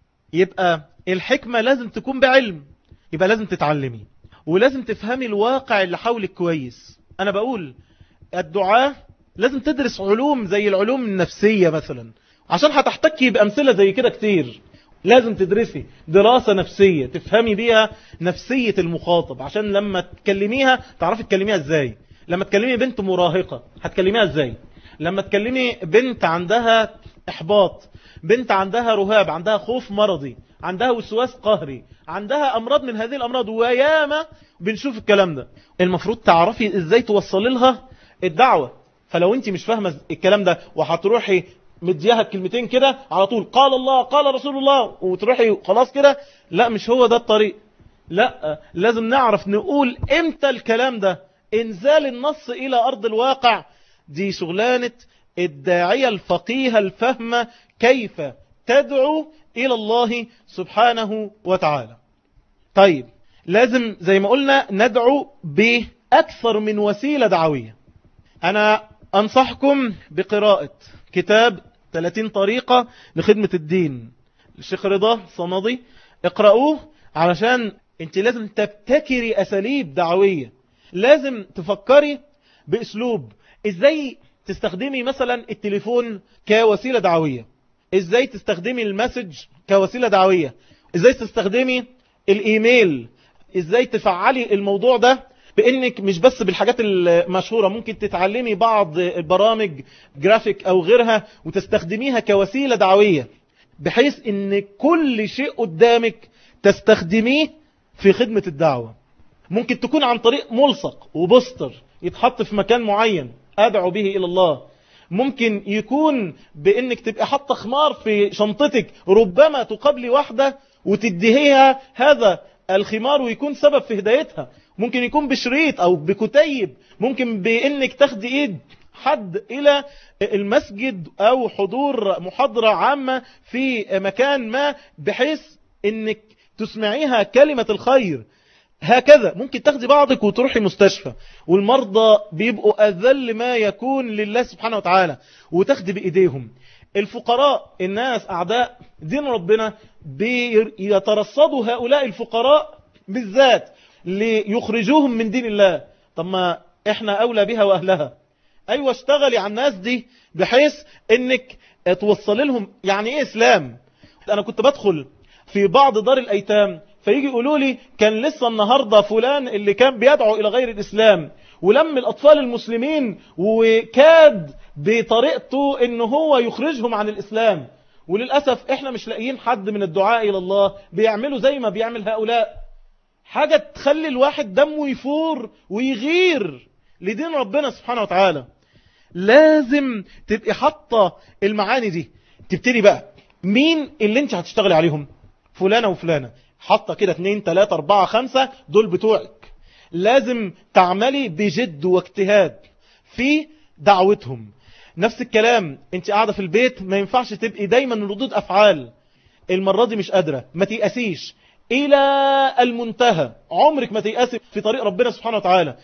يبقى الحكمة لازم تكون بعلم يبقى لازم تتعلمي ولازم تفهمي الواقع اللي حولك كويس أنا بقول الدعاء لازم تدرس علوم زي العلوم النفسية مثلا عشان هتحتكي بأمثلة زي كده كتير لازم تدرسي دراسة نفسية تفهمي بيها نفسية المخاطب عشان لما تكلميها تعرفي تكلميها ازاي لما تكلمي بنت مراهقة هتكلميها ازاي لما تكلمي بنت عندها احباط بنت عندها رهاب عندها خوف مرضي عندها وسواس قهري عندها امراض من هذه الامراض وياما بنشوف الكلام ده المفروض تعرفي ازاي توصل لها الدعوة فلو انت مش فاهمة الكلام ده وهتروحي مديها الكلمتين كده على طول قال الله قال رسول الله وتروحي خلاص كده لا مش هو ده الطريق لا لازم نعرف نقول امتى الكلام ده انزال النص الى ارض الواقع دي شغلانة الداعية الفقيه الفهمة كيف تدعو الى الله سبحانه وتعالى طيب لازم زي ما قلنا ندعو بأكثر من وسيلة دعوية أنا أنصحكم بقراءة كتاب 30 طريقة لخدمة الدين الشيخ رضا صمدي اقرأوه علشان انت لازم تبتكري أساليب دعوية لازم تفكري بأسلوب ازاي تستخدمي مثلا التليفون كوسيلة دعوية ازاي تستخدمي المسج كوسيلة دعوية ازاي تستخدمي الايميل ازاي تفعلي الموضوع ده بانك مش بس بالحاجات المشهورة ممكن تتعلمي بعض البرامج جرافيك او غيرها وتستخدميها كوسيلة دعوية بحيث ان كل شيء قدامك تستخدميه في خدمة الدعوة ممكن تكون عن طريق ملصق وبوستر يتحط في مكان معين ادعو به الى الله ممكن يكون بانك تبقى حاطه خمار في شنطتك ربما تقابلي واحدة وتديهيها هذا الخمار ويكون سبب في هدايتها ممكن يكون بشريط او بكتيب ممكن بانك تاخدي ايد حد الى المسجد او حضور محاضرة عامة في مكان ما بحيث انك تسمعيها كلمة الخير هكذا ممكن تاخدي بعضك وتروحي مستشفى والمرضى بيبقوا أذل ما يكون لله سبحانه وتعالى وتاخدي بإيديهم الفقراء الناس أعداء دين ربنا بيترصدوا هؤلاء الفقراء بالذات ليخرجوهم من دين الله طب ما احنا أولى بها وأهلها أيوة اشتغلي على الناس دي بحيث انك توصل لهم يعني ايه اسلام انا كنت بدخل في بعض دار الايتام فيجي يقولوا لي كان لسه النهاردة فلان اللي كان بيدعو إلى غير الإسلام ولم الأطفال المسلمين وكاد بطريقته إنه هو يخرجهم عن الإسلام وللأسف إحنا مش لاقيين حد من الدعاء إلى الله بيعملوا زي ما بيعمل هؤلاء حاجة تخلي الواحد دمه يفور ويغير لدين ربنا سبحانه وتعالى لازم تبقي حاطة المعاني دي تبتدي بقى مين اللي انت هتشتغلي عليهم فلانة وفلانة حاطة كده اتنين تلاتة اربعة خمسة دول بتوعك لازم تعملي بجد واجتهاد في دعوتهم نفس الكلام انت قاعدة في البيت ما ينفعش تبقي دايما ردود افعال المرة دي مش قادرة ما تيأسيش الى المنتهى عمرك ما تيأسي في طريق ربنا سبحانه وتعالى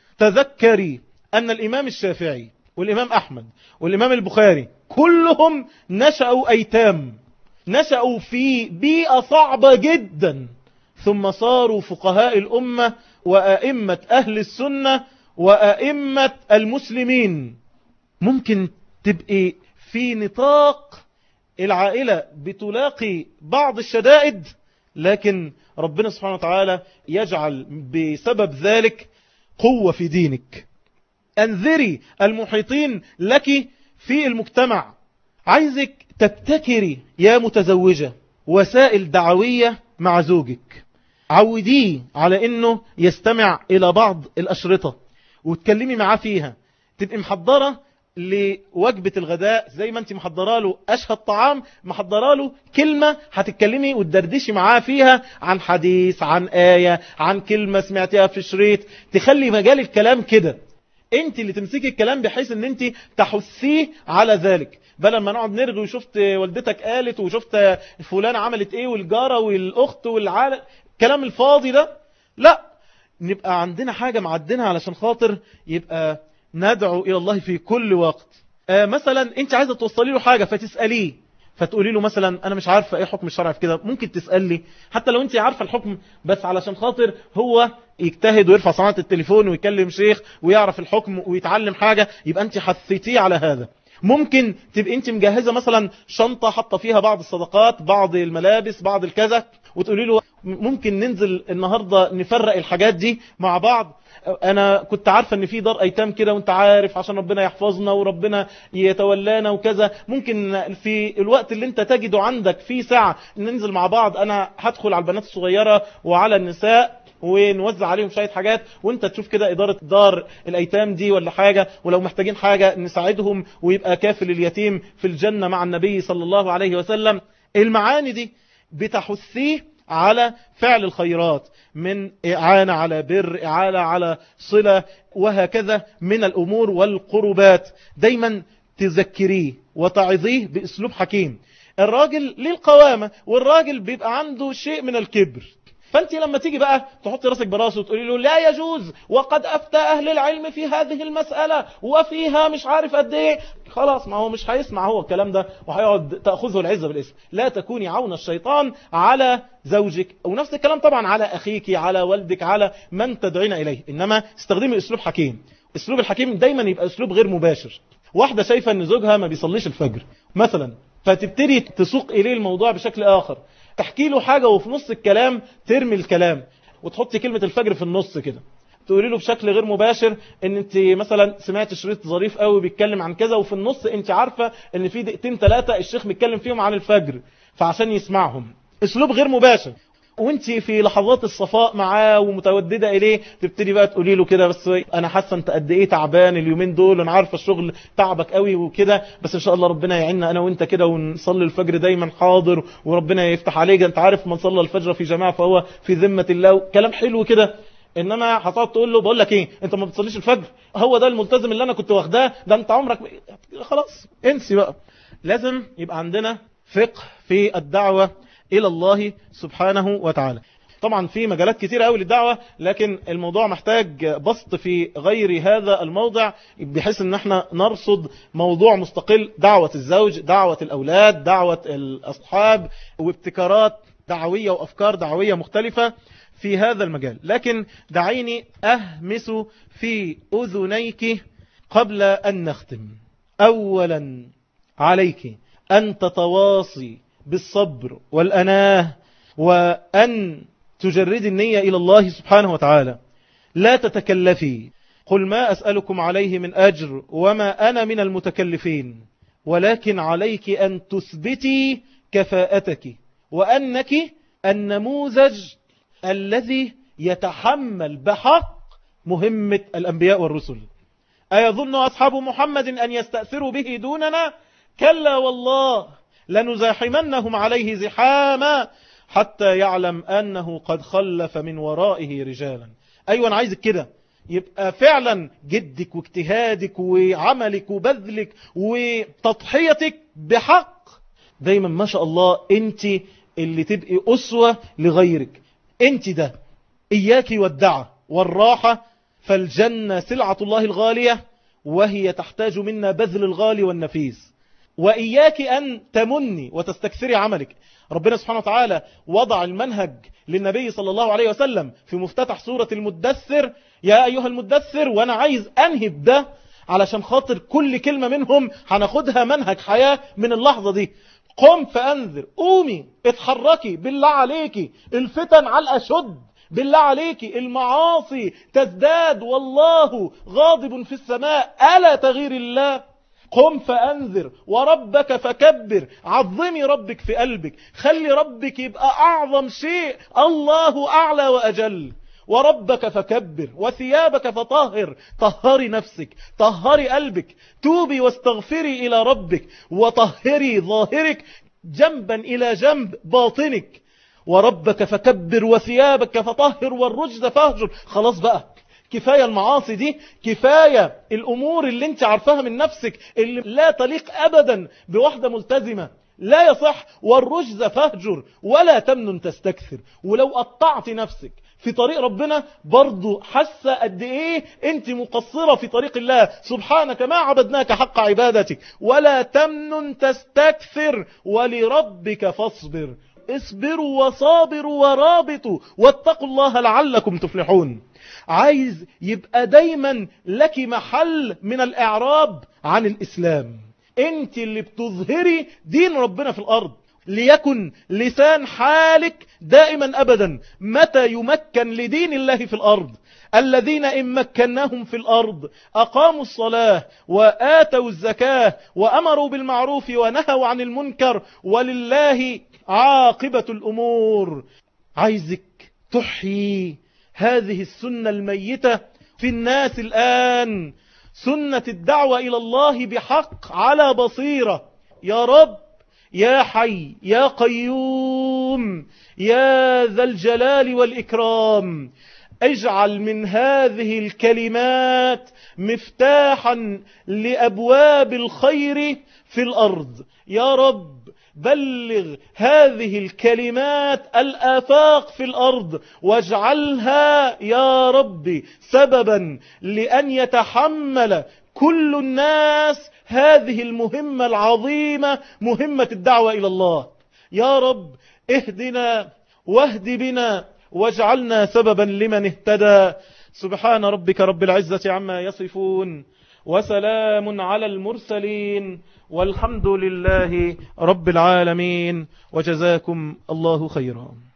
تذكري ان الامام الشافعي والامام احمد والامام البخاري كلهم نشأوا ايتام نشأوا في بيئة صعبة جدا ثم صاروا فقهاء الأمة وأئمة أهل السنة وأئمة المسلمين ممكن تبقي في نطاق العائلة بتلاقي بعض الشدائد لكن ربنا سبحانه وتعالى يجعل بسبب ذلك قوة في دينك انذري المحيطين لك في المجتمع عايزك تبتكري يا متزوجة وسائل دعوية مع زوجك عوديه على انه يستمع الى بعض الاشرطة وتكلمي معاه فيها تبقي محضرة لوجبة الغداء زي ما انت محضرة له اشهى طعام محضرة له كلمة هتتكلمي وتدردشي معاه فيها عن حديث عن آية عن كلمة سمعتها في شريط تخلي مجال الكلام كده انت اللي تمسكي الكلام بحيث ان انت تحثيه على ذلك بدل ما نقعد نرغي وشفت والدتك قالت وشفت فلان عملت ايه والجارة والاخت والعالم كلام الفاضي ده لا نبقى عندنا حاجة معدنها علشان خاطر يبقى ندعو الى الله في كل وقت آه مثلا انت عايزة توصلي له حاجة فتسأليه فتقولي له مثلا انا مش عارفه ايه حكم الشرع في كده ممكن تسالي حتى لو انت عارفه الحكم بس علشان خاطر هو يجتهد ويرفع صناعه التليفون ويكلم شيخ ويعرف الحكم ويتعلم حاجه يبقى انت حثيتيه على هذا ممكن تبقى انت مجهزه مثلا شنطه حاطه فيها بعض الصدقات بعض الملابس بعض الكذا وتقولي له ممكن ننزل النهارده نفرق الحاجات دي مع بعض انا كنت عارفة ان في دار ايتام كده وانت عارف عشان ربنا يحفظنا وربنا يتولانا وكذا ممكن في الوقت اللي انت تجده عندك في ساعة ننزل مع بعض انا هدخل على البنات الصغيرة وعلى النساء ونوزع عليهم شوية حاجات وانت تشوف كده ادارة دار الايتام دي ولا حاجة ولو محتاجين حاجة نساعدهم ويبقى كافل اليتيم في الجنة مع النبي صلى الله عليه وسلم المعاني دي بتحثيه على فعل الخيرات من إعانة على بر إعانة على صلة وهكذا من الأمور والقربات دايما تذكريه وتعظيه بأسلوب حكيم الراجل للقوامة والراجل بيبقى عنده شيء من الكبر فانت لما تيجي بقى تحط راسك براسه وتقولي له لا يجوز وقد افتى اهل العلم في هذه المسألة وفيها مش عارف قد ايه خلاص ما هو مش هيسمع هو الكلام ده وهيقعد تأخذه العزة بالاسم لا تكوني عون الشيطان على زوجك ونفس الكلام طبعا على اخيك على والدك على من تدعين اليه انما استخدمي اسلوب حكيم اسلوب الحكيم دايما يبقى اسلوب غير مباشر واحدة شايفة ان زوجها ما بيصليش الفجر مثلا فتبتدي تسوق اليه الموضوع بشكل اخر تحكي له حاجة وفي نص الكلام ترمي الكلام وتحطي كلمة الفجر في النص كده تقولي له بشكل غير مباشر ان انت مثلا سمعت شريط ظريف قوي بيتكلم عن كذا وفي النص انت عارفة ان في دقيقتين ثلاثة الشيخ بيتكلم فيهم عن الفجر فعشان يسمعهم اسلوب غير مباشر وانت في لحظات الصفاء معاه ومتوددة اليه تبتدي بقى تقولي له كده بس انا حاسه انت قد ايه تعبان اليومين دول انا عارفه الشغل تعبك قوي وكده بس ان شاء الله ربنا يعيننا انا وانت كده ونصلي الفجر دايما حاضر وربنا يفتح عليك انت عارف من صلى الفجر في جماعه فهو في ذمه الله كلام حلو كده انما هتقعد تقول له بقول لك ايه انت ما بتصليش الفجر هو ده الملتزم اللي انا كنت واخداه ده انت عمرك خلاص انسي بقى لازم يبقى عندنا فقه في الدعوه إلى الله سبحانه وتعالى طبعا في مجالات كتيرة قوي للدعوة لكن الموضوع محتاج بسط في غير هذا الموضع بحيث ان احنا نرصد موضوع مستقل دعوة الزوج دعوة الأولاد دعوة الأصحاب وابتكارات دعوية وأفكار دعوية مختلفة في هذا المجال لكن دعيني أهمس في أذنيك قبل أن نختم أولا عليك أن تتواصي بالصبر والأناه وأن تجرد النية إلى الله سبحانه وتعالى لا تتكلفي قل ما أسألكم عليه من أجر وما أنا من المتكلفين ولكن عليك أن تثبتي كفاءتك وأنك النموذج الذي يتحمل بحق مهمة الأنبياء والرسل أيظن أصحاب محمد أن يستأثروا به دوننا كلا والله لنزاحمنهم عليه زحاما حتى يعلم أنه قد خلف من ورائه رجالا أيوة أنا عايزك كده يبقى فعلا جدك واجتهادك وعملك وبذلك وتضحيتك بحق دايما ما شاء الله انت اللي تبقي أسوة لغيرك انت ده إياك والدعة والراحة فالجنة سلعة الله الغالية وهي تحتاج منا بذل الغالي والنفيس وإياك أن تمني وتستكثري عملك ربنا سبحانه وتعالى وضع المنهج للنبي صلى الله عليه وسلم في مفتتح سورة المدثر يا أيها المدثر وأنا عايز أنهب ده علشان خاطر كل كلمة منهم هناخدها منهج حياة من اللحظة دي قم فأنذر قومي اتحركي بالله عليكي الفتن على الأشد بالله عليكي المعاصي تزداد والله غاضب في السماء ألا تغير الله قم فأنذر وربك فكبر عظمي ربك في قلبك خلي ربك يبقى أعظم شيء الله أعلى وأجل وربك فكبر وثيابك فطهر طهري نفسك طهري قلبك توبي واستغفري إلى ربك وطهري ظاهرك جنبا إلى جنب باطنك وربك فكبر وثيابك فطهر والرجز فاهجر خلاص بقى كفاية المعاصي دي كفاية الأمور اللي انت عارفاها من نفسك اللي لا تليق أبدا بواحدة ملتزمة لا يصح والرجز فهجر ولا تمنن تستكثر ولو قطعت نفسك في طريق ربنا برضو حاسة قد ايه انت مقصرة في طريق الله سبحانك ما عبدناك حق عبادتك ولا تمنن تستكثر ولربك فاصبر اصبروا وصابروا ورابطوا واتقوا الله لعلكم تفلحون عايز يبقى دايما لك محل من الاعراب عن الاسلام انت اللي بتظهري دين ربنا في الارض ليكن لسان حالك دائما أبدا متى يمكن لدين الله في الأرض الذين إن مكناهم في الأرض أقاموا الصلاة وآتوا الزكاة وأمروا بالمعروف ونهوا عن المنكر ولله عاقبة الأمور عايزك تحيي هذه السنة الميتة في الناس الآن سنة الدعوة إلى الله بحق على بصيرة يا رب يا حي يا قيوم يا ذا الجلال والإكرام اجعل من هذه الكلمات مفتاحا لأبواب الخير في الأرض يا رب بلغ هذه الكلمات الآفاق في الأرض واجعلها يا رب سببا لأن يتحمل كل الناس هذه المهمة العظيمة مهمة الدعوة إلى الله يا رب اهدنا واهد بنا واجعلنا سببا لمن اهتدى سبحان ربك رب العزة عما يصفون وسلام على المرسلين والحمد لله رب العالمين وجزاكم الله خيرا